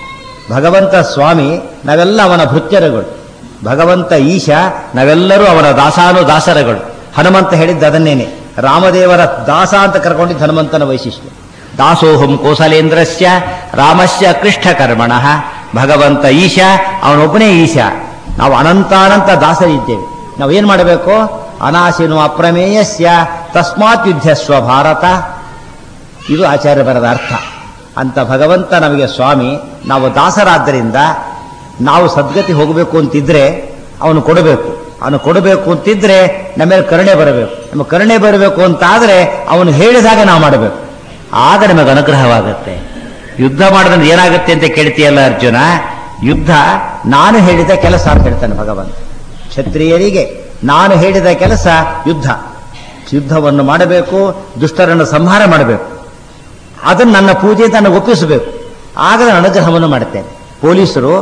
ಭಗವಂತ ಸ್ವಾಮಿ ನಾವೆಲ್ಲ ಅವನ ಭೃತ್ಯರುಗಳು ಭಗವಂತ ಈಶ ನಾವೆಲ್ಲರೂ ಅವನ ದಾಸಾನು ದಾಸರಗಳು ಹನುಮಂತ ಹೇಳಿದ್ದ ಅದನ್ನೇನೆ ರಾಮದೇವರ ದಾಸ ಅಂತ ಕರ್ಕೊಂಡಿದ್ದ ಹನುಮಂತನ ವೈಶಿಷ್ಟ್ಯ ದಾಸೋಹಂ ಕೋಸಲೇಂದ್ರಸ್ಯ ರಾಮಸ್ಯ ಕೃಷ್ಣ ಕರ್ಮಣ ಭಗವಂತ ಈಶ ಅವನೊಬ್ಬನೇ ಈಶ ನಾವು ಅನಂತಾನಂತ ದಾಸರಿದ್ದೇವೆ ನಾವೇನ್ ಮಾಡಬೇಕು ಅನಾಶಿನು ಅಪ್ರಮೇಯಸ್ಯ ತಸ್ಮಾತ್ ಯುದ್ಧಸ್ವ ಭಾರತ ಇದು ಆಚಾರ್ಯ ಬರದ ಅರ್ಥ ಅಂತ ಭಗವಂತ ನಮಗೆ ಸ್ವಾಮಿ ನಾವು ದಾಸರಾದ್ದರಿಂದ ನಾವು ಸದ್ಗತಿ ಹೋಗಬೇಕು ಅಂತಿದ್ರೆ ಅವನು ಕೊಡಬೇಕು ಅವನು ಕೊಡಬೇಕು ಅಂತಿದ್ರೆ ನಮ್ಮ ಮೇಲೆ ಕರುಣೆ ಬರಬೇಕು ನಮ್ಮ ಕರುಣೆ ಬರಬೇಕು ಅಂತ ಆದ್ರೆ ಅವನು ಹೇಳಿದಾಗ ನಾವು ಮಾಡಬೇಕು ಆಗ ನಮಗೆ ಅನುಗ್ರಹವಾಗುತ್ತೆ ಯುದ್ಧ ಮಾಡಿದ್ರೆ ಏನಾಗುತ್ತೆ ಅಂತ ಕೇಳ್ತೀಯಲ್ಲ ಅರ್ಜುನ ಯುದ್ಧ ನಾನು ಹೇಳಿದ ಕೆಲಸ ಅಂತ ಹೇಳ್ತಾನೆ ಭಗವಂತ ಕ್ಷತ್ರಿಯರಿಗೆ ನಾನು ಹೇಳಿದ ಕೆಲಸ ಯುದ್ಧ ಯುದ್ಧವನ್ನು ಮಾಡಬೇಕು ದುಷ್ಟರನ್ನು ಸಂಹಾರ ಮಾಡಬೇಕು ಅದನ್ನು ನನ್ನ ಪೂಜೆ ನನಗೆ ಒಪ್ಪಿಸಬೇಕು ಆಗ ನಾನು ಅನುಗ್ರಹವನ್ನು ಮಾಡ್ತೇನೆ ಪೊಲೀಸರು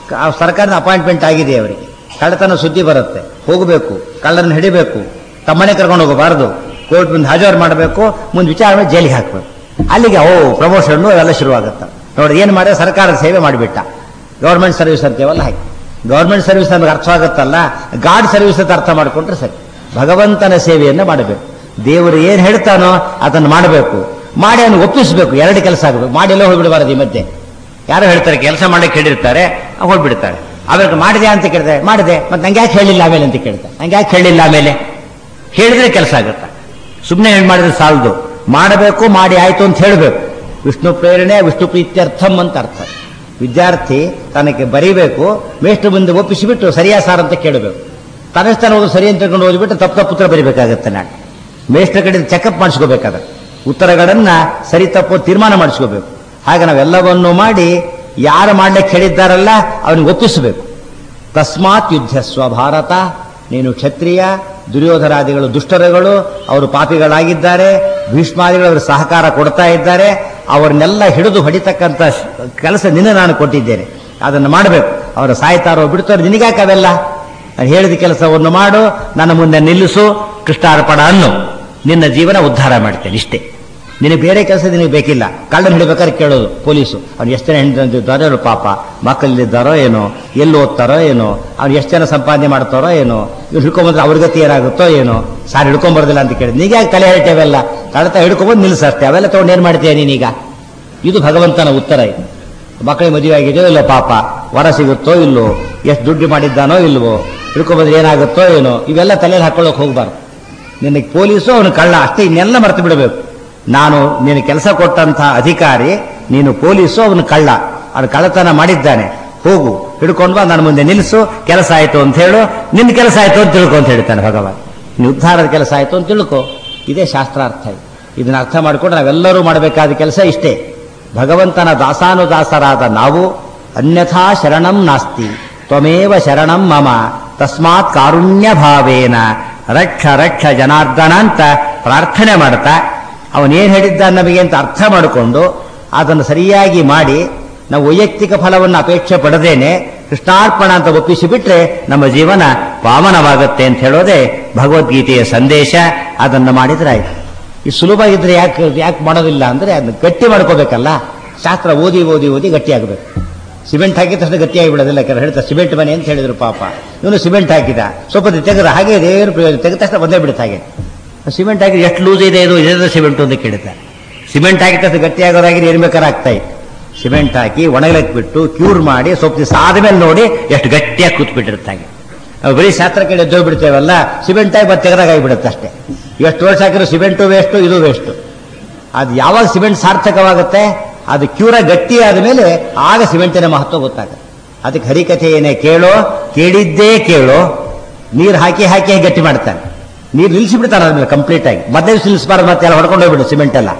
ಆ ಸರ್ಕಾರದ ಅಪಾಯಿಂಟ್ಮೆಂಟ್ ಆಗಿದೆ ಅವರಿಗೆ ಕಳ್ಳತನ ಸುದ್ದಿ ಬರುತ್ತೆ ಹೋಗಬೇಕು ಕಳ್ಳರನ್ನ ಹಿಡಿಬೇಕು ತಮ್ಮನೆ ಕರ್ಕೊಂಡು ಹೋಗಬಾರದು ಕೋರ್ಟ್ ಮುಂದೆ ಹಾಜರು ಮಾಡಬೇಕು ಮುಂದೆ ವಿಚಾರ ಮಾಡಿ ಜೈಲಿಗೆ ಹಾಕಬೇಕು ಅಲ್ಲಿಗೆ ಓ ಪ್ರಮೋಷನ್ ಎಲ್ಲ ಶುರುವಾಗುತ್ತೆ ನೋಡಿ ಏನು ಮಾಡಿದ್ರೆ ಸರ್ಕಾರದ ಸೇವೆ ಮಾಡಿಬಿಟ್ಟ ಗೌರ್ಮೆಂಟ್ ಸರ್ವಿಸ್ ಅಂತೇವಲ್ಲ ಹಾಗೆ ಗೌರ್ಮೆಂಟ್ ಸರ್ವಿಸ್ ನಮಗೆ ಅರ್ಥವಾಗುತ್ತಲ್ಲ ಗಾಡ್ ಸರ್ವಿಸ್ ಅಂತ ಅರ್ಥ ಮಾಡಿಕೊಂಡ್ರೆ ಸರಿ ಭಗವಂತನ ಸೇವೆಯನ್ನು ಮಾಡಬೇಕು ದೇವರು ಏನು ಹೇಳ್ತಾನೋ ಅದನ್ನು ಮಾಡಬೇಕು ಮಾಡಿ ಅವನು ಒಪ್ಪಿಸಬೇಕು ಎರಡು ಕೆಲಸ ಆಗಬೇಕು ಮಾಡಿ ಎಲ್ಲ ಹೋಗ್ಬಿಡಬಾರದು ಈ ಮಧ್ಯೆ ಯಾರು ಹೇಳ್ತಾರೆ ಕೆಲಸ ಮಾಡಕ್ಕೆ ಹೇಳಿರ್ತಾರೆ ಹೋಗ್ಬಿಡ್ತಾರೆ ಆಮೇಲೆ ಮಾಡಿದೆ ಅಂತ ಕೇಳ್ತಾರೆ ಮಾಡಿದೆ ಮತ್ತೆ ನಂಗೆ ಯಾಕೆ ಹೇಳಿಲ್ಲ ಆಮೇಲೆ ಅಂತ ಕೇಳ್ತಾರೆ ನಂಗೆ ಯಾಕೆ ಹೇಳಿಲ್ಲ ಆಮೇಲೆ ಹೇಳಿದ್ರೆ ಕೆಲಸ ಆಗುತ್ತೆ ಸುಮ್ಮನೆ ಏನು ಮಾಡಿದ್ರೆ ಸಾಲದು ಮಾಡಬೇಕು ಮಾಡಿ ಆಯ್ತು ಅಂತ ಹೇಳಬೇಕು ವಿಷ್ಣು ಪ್ರೇರಣೆ ವಿಷ್ಣು ಪ್ರೀತ್ಯರ್ಥಂ ಅಂತ ಅರ್ಥ ವಿದ್ಯಾರ್ಥಿ ತನಗೆ ಬರೀಬೇಕು ಮೇಷ್ಟ್ರ ಮುಂದೆ ಒಪ್ಪಿಸಿಬಿಟ್ಟು ಸರಿಯಾ ಸಾರ್ ಅಂತ ಕೇಳಬೇಕು ತನ್ನಷ್ಟನ್ನು ಹೋಗಿ ಸರಿ ಅಂತ ತಿಳ್ಕೊಂಡು ಓದಿಬಿಟ್ಟು ತಪ್ಪು ತಪ್ಪು ಉತ್ತರ ಬರೀಬೇಕಾಗತ್ತೆ ನಾಳೆ ಮೇಷ್ಟ್ರ ಕಡೆ ಚೆಕಪ್ ಮಾಡಿಸ್ಕೋಬೇಕಾದ್ರೆ ಉತ್ತರಗಳನ್ನ ಸರಿ ತಪ್ಪು ತೀರ್ಮಾನ ಮಾಡಿಸ್ಕೋಬೇಕು ಹಾಗೆ ನಾವೆಲ್ಲವನ್ನೂ ಮಾಡಿ ಯಾರು ಮಾಡ್ಲಿಕ್ಕೆ ಹೇಳಿದ್ದಾರಲ್ಲ ಅವನಿಗೆ ಒಪ್ಪಿಸಬೇಕು ತಸ್ಮಾತ್ ಯುದ್ಧಸ್ವ ಭಾರತ ನೀನು ಕ್ಷತ್ರಿಯ ದುರ್ಯೋಧರಾದಿಗಳು ದುಷ್ಟರುಗಳು ಅವರು ಪಾಪಿಗಳಾಗಿದ್ದಾರೆ ಭೀಷ್ಮಾದಿಗಳು ಅವರು ಸಹಕಾರ ಕೊಡ್ತಾ ಇದ್ದಾರೆ ಅವರನ್ನೆಲ್ಲ ಹಿಡಿದು ಹೊಡಿತಕ್ಕಂಥ ಕೆಲಸ ನಿನ್ನ ನಾನು ಕೊಟ್ಟಿದ್ದೇನೆ ಅದನ್ನು ಮಾಡಬೇಕು ಅವರು ಸಾಯ್ತಾರೋ ಬಿಡ್ತಾರೋ ನಿನಗ್ಯಾಕೆ ಅವೆಲ್ಲ ನಾನು ಹೇಳಿದ ಕೆಲಸವನ್ನು ಮಾಡು ನನ್ನ ಮುಂದೆ ನಿಲ್ಲಿಸು ಕೃಷ್ಣಾರ್ಪಣ ಅನ್ನು ನಿನ್ನ ಜೀವನ ಉದ್ಧಾರ ಮಾಡ್ತೇನೆ ಇಷ್ಟೇ ನಿನಗೆ ಬೇರೆ ಕೆಲಸ ನಿನಗೆ ಬೇಕಿಲ್ಲ ಕಳ್ಳನ ಹಿಡಿಬೇಕಾದ್ರೆ ಕೇಳೋದು ಪೊಲೀಸು ಅವ್ನು ಎಷ್ಟು ಜನ ಹೆಂಡತಿದ್ದಾರೋ ಏನೋ ಪಾಪ ಮಕ್ಕಳಿದ್ದಾರೋ ಏನೋ ಎಲ್ಲಿ ಓದ್ತಾರೋ ಏನೋ ಅವ್ನು ಎಷ್ಟು ಜನ ಸಂಪಾದನೆ ಮಾಡ್ತಾರೋ ಏನೋ ಇವ್ರು ಹಿಡ್ಕೊಂಬಂದ್ರೆ ಅವ್ರ ಗತಿ ಏನಾಗುತ್ತೋ ಏನೋ ಸಾರ್ ಹಿಡ್ಕೊಂಬರ್ದಿಲ್ಲ ಅಂತ ಕೇಳಿದ್ ನೀಗ ತಲೆ ಹೇಳ್ತೇವೆಲ್ಲ ಕಳತ ಹಿಡ್ಕೊಂಬಂದು ನಿಲ್ಲಿಸಷ್ಟೇ ಅವೆಲ್ಲ ತಗೊಂಡು ಏನು ಮಾಡ್ತೀಯ ನೀನೀಗ ಇದು ಭಗವಂತನ ಉತ್ತರ ಇದು ಮಕ್ಕಳಿಗೆ ಮದುವೆ ಆಗಿದೆಯೋ ಇಲ್ಲೋ ಪಾಪ ವರ ಸಿಗುತ್ತೋ ಇಲ್ಲೋ ಎಷ್ಟು ದುಡ್ಡು ಮಾಡಿದ್ದಾನೋ ಇಲ್ವೋ ಹಿಡ್ಕೊಂಬಂದ್ರೆ ಏನಾಗುತ್ತೋ ಏನೋ ಇವೆಲ್ಲ ತಲೆಯಲ್ಲಿ ಹಾಕೊಳ್ಳೋಕೆ ಹೋಗ್ಬಾರ್ದು ನಿನಗೆ ಪೊಲೀಸು ಅವನು ಕಳ್ಳ ಅಷ್ಟೇ ಇನ್ನೆಲ್ಲ ಮರೆತು ಬಿಡಬೇಕು ನಾನು ನೀನು ಕೆಲಸ ಕೊಟ್ಟಂತಹ ಅಧಿಕಾರಿ ನೀನು ಪೊಲೀಸು ಅವನು ಕಳ್ಳ ಅವನು ಕಳ್ಳತನ ಮಾಡಿದ್ದಾನೆ ಹೋಗು ಹಿಡ್ಕೊಂಡು ಬಾ ನನ್ನ ಮುಂದೆ ನಿಲ್ಲಿಸು ಕೆಲಸ ಆಯ್ತು ಅಂತ ಹೇಳು ನಿನ್ನ ಕೆಲಸ ಆಯ್ತು ಅಂತ ತಿಳ್ಕೊ ಅಂತ ಹೇಳ್ತಾನೆ ಭಗವಾನ್ ನೀನು ಉದ್ಧಾರದ ಕೆಲಸ ಆಯ್ತು ಅಂತ ತಿಳ್ಕೊ ಇದೇ ಶಾಸ್ತ್ರಾರ್ಥ ಇದು ಇದನ್ನ ಅರ್ಥ ಮಾಡಿಕೊಂಡು ನಾವೆಲ್ಲರೂ ಮಾಡಬೇಕಾದ ಕೆಲಸ ಇಷ್ಟೇ ಭಗವಂತನ ದಾಸಾನುದಾಸರಾದ ನಾವು ಅನ್ಯಥಾ ಶರಣಂ ನಾಸ್ತಿ ತ್ವಮೇವ ಶರಣಂ ಮಮ ತಸ್ಮಾತ್ ಕಾರುಣ್ಯ ಭಾವೇನ ರಕ್ಷ ರಕ್ಷ ಜನಾರ್ದನ ಅಂತ ಪ್ರಾರ್ಥನೆ ಮಾಡ್ತಾ ಅವನೇನು ಹೇಳಿದ್ದ ನಮಗೆ ಅಂತ ಅರ್ಥ ಮಾಡಿಕೊಂಡು ಅದನ್ನು ಸರಿಯಾಗಿ ಮಾಡಿ ನಾವು ವೈಯಕ್ತಿಕ ಫಲವನ್ನು ಅಪೇಕ್ಷೆ ಪಡದೇನೆ ಕೃಷ್ಣಾರ್ಪಣ ಅಂತ ಒಪ್ಪಿಸಿಬಿಟ್ರೆ ನಮ್ಮ ಜೀವನ ಪಾವನವಾಗುತ್ತೆ ಅಂತ ಹೇಳೋದೇ ಭಗವದ್ಗೀತೆಯ ಸಂದೇಶ ಅದನ್ನು ಮಾಡಿದ್ರೆ ಆಯ್ತು ಈ ಸುಲಭ ಇದ್ರೆ ಯಾಕೆ ಯಾಕೆ ಮಾಡೋದಿಲ್ಲ ಅಂದ್ರೆ ಅದನ್ನ ಗಟ್ಟಿ ಮಾಡ್ಕೋಬೇಕಲ್ಲ ಶಾಸ್ತ್ರ ಓದಿ ಓದಿ ಓದಿ ಗಟ್ಟಿ ಆಗಬೇಕು ಸಿಮೆಂಟ್ ಹಾಕಿದ ತಕ್ಷಣ ಗಟ್ಟಿಯಾಗಿ ಬಿಡೋದಿಲ್ಲ ಕೆಲವರು ಹೇಳ್ತಾರೆ ಸಿಮೆಂಟ್ ಮನೆ ಅಂತ ಹೇಳಿದ್ರು ಪಾಪ ಇವನು ಸಿಮೆಂಟ್ ಹಾಕಿದ ಸ್ವಲ್ಪ ಹೊತ್ತು ತೆಗೆದ ಹಾಗೆ ಇದೇನು ಪ್ರಯೋಜನ ತೆಗೆದ ತಕ್ಷಣ ಬಂದೇ ಬಿಡುತ್ತೆ ಹಾಗೆ ಸಿಮೆಂಟ್ ಹಾಕಿದ್ರೆ ಎಷ್ಟು ಲೂಸ್ ಇದೆ ಇದು ಇದೇ ಸಿಮೆಂಟ್ ಅಂತ ಕೇಳುತ್ತಾರೆ ಸಿಮೆಂಟ್ ಹಾಕಿದ ತಕ್ಷಣ ಗಟ್ಟಿಯಾಗೋದಾಗಿ ಏನು ಬೇಕಾದ್ರೆ ಆಗ್ತಾ ಇತ್ತು ಸಿಮೆಂಟ್ ಹಾಕಿ ಒಣಗಲಕ್ಕೆ ಬಿಟ್ಟು ಕ್ಯೂರ್ ಮಾಡಿ ಸ್ವಲ್ಪ ದಿವಸ ಆದ್ಮೇಲೆ ನೋಡಿ ಎಷ್ಟು ಗಟ್ಟಿಯಾಗಿ ಕೂತ್ಬಿಟ್ಟಿರುತ್ತೆ ಹಾಗೆ ನಾವು ಬರೀ ಶಾಸ್ತ್ರ ಕೇಳಿ ಎದ್ದೋಗಿ ಬಿಡ್ತೇವಲ್ಲ ಸಿಮೆಂಟ್ ಆಗಿ ಮತ್ತೆ ತೆಗೆದಾಗ ಆಗಿಬಿಡುತ್ತೆ ಅಷ್ಟೇ ಎಷ್ಟು ವರ್ಷ ಹಾಕಿರೋ ಸಿಮೆಂಟು ವೇಸ್ಟು ಇದು ವೇಸ್ಟು ಅದು ಯಾವಾಗ ಸಿಮೆಂಟ್ ಸಾರ್ಥಕವಾಗುತ್ತೆ ಅದು ಕ್ಯೂರ ಗಟ್ಟಿ ಆದಮೇಲೆ ಆಗ ಸಿಮೆಂಟಿನ ಮಹತ್ವ ಗೊತ್ತಾಗುತ್ತೆ ಅದಕ್ಕೆ ಹರಿಕಥೆಯನ್ನೇ ಕೇಳೋ ಕೇಳಿದ್ದೇ ಕೇಳೋ ನೀರು ಹಾಕಿ ಹಾಕಿ ಗಟ್ಟಿ ಮಾಡ್ತಾನೆ ನೀರು ನಿಲ್ಲಿಸಿಬಿಡ್ತಾನೆ ಅದ್ಮೇಲೆ ಕಂಪ್ಲೀಟ್ ಆಗಿ ಮತ್ತೆ ನಿಲ್ಲಿಸಬಾರ್ದು ಮತ್ತೆ ಎಲ್ಲ ಹೊಡ್ಕೊಂಡು ಹೋಗ್ಬಿಡು ಸಿಮೆಂಟ್ ಎಲ್ಲ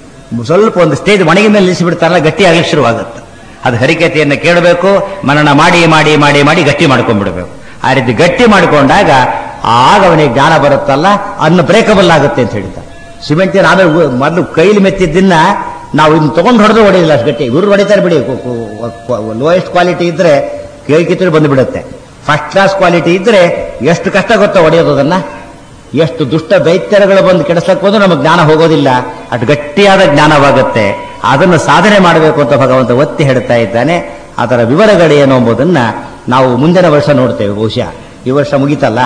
ಸ್ವಲ್ಪ ಒಂದು ಸ್ಟೇಜ್ ಒಣಗಿದ ಮೇಲೆ ನಿಲ್ಲಿಸಿಬಿಡ್ತಾರಲ್ಲ ಗಟ್ಟಿ ಆಗಲಿಕ್ಕೆ ಶುರುವಾಗುತ್ತೆ ಅದು ಹರಿಕತೆಯನ್ನು ಕೇಳಬೇಕು ಮನನ ಮಾಡಿ ಮಾಡಿ ಮಾಡಿ ಮಾಡಿ ಗಟ್ಟಿ ಮಾಡ್ಕೊಂಡ್ಬಿಡ್ಬೇಕು ಆ ರೀತಿ ಗಟ್ಟಿ ಮಾಡಿಕೊಂಡಾಗ ಆಗ ಅವನಿಗೆ ಜ್ಞಾನ ಬರುತ್ತಲ್ಲ ಅನ್ನ ಬ್ರೇಕಬಲ್ ಆಗುತ್ತೆ ಅಂತ ಹೇಳ್ತಾರೆ ಸಿಮೆಂಟಿನ ಆಮೇಲೆ ಉ- ಮೊದಲು ಕೈಲಿ ಮೆತ್ತಿದ್ದನ್ನ ನಾವು ಇದನ್ನ ತಗೊಂಡು ಹೊಡೆದು ಹೊಡೆದಿಲ್ಲ ಅಷ್ಟು ಗಟ್ಟಿ ಇವರು ಹೊಡಿತಾರೆ ಬಿಡಿ ಲೋಯೆಸ್ಟ್ ಕ್ವಾಲಿಟಿ ಇದ್ರೆ ಕೈ ಕಿತ್ತರೆ ಬಂದು ಬಿಡುತ್ತೆ ಫಸ್ಟ್ ಕ್ಲಾಸ್ ಕ್ವಾಲಿಟಿ ಇದ್ರೆ ಎಷ್ಟು ಕಷ್ಟ ಗೊತ್ತಾ ಹೊಡೆಯೋದು ಅದನ್ನ ಎಷ್ಟು ದುಷ್ಟ ದೈತ್ಯರುಗಳು ಬಂದು ಕೆಡಿಸ್ಲಕ್ಕೆ ಹೋದ್ರೂ ನಮಗೆ ಜ್ಞಾನ ಹೋಗೋದಿಲ್ಲ ಅಷ್ಟು ಗಟ್ಟಿಯಾದ ಜ್ಞಾನವಾಗುತ್ತೆ ಅದನ್ನು ಸಾಧನೆ ಮಾಡಬೇಕು ಅಂತ ಭಗವಂತ ಒತ್ತಿ ಹೇಳ್ತಾ ಇದ್ದಾನೆ ಅದರ ವಿವರಗಳೇನು ಎಂಬುದನ್ನ ನಾವು ಮುಂದಿನ ವರ್ಷ ನೋಡ್ತೇವೆ ಬಹುಶಃ ಈ ವರ್ಷ ಮುಗೀತಲ್ಲ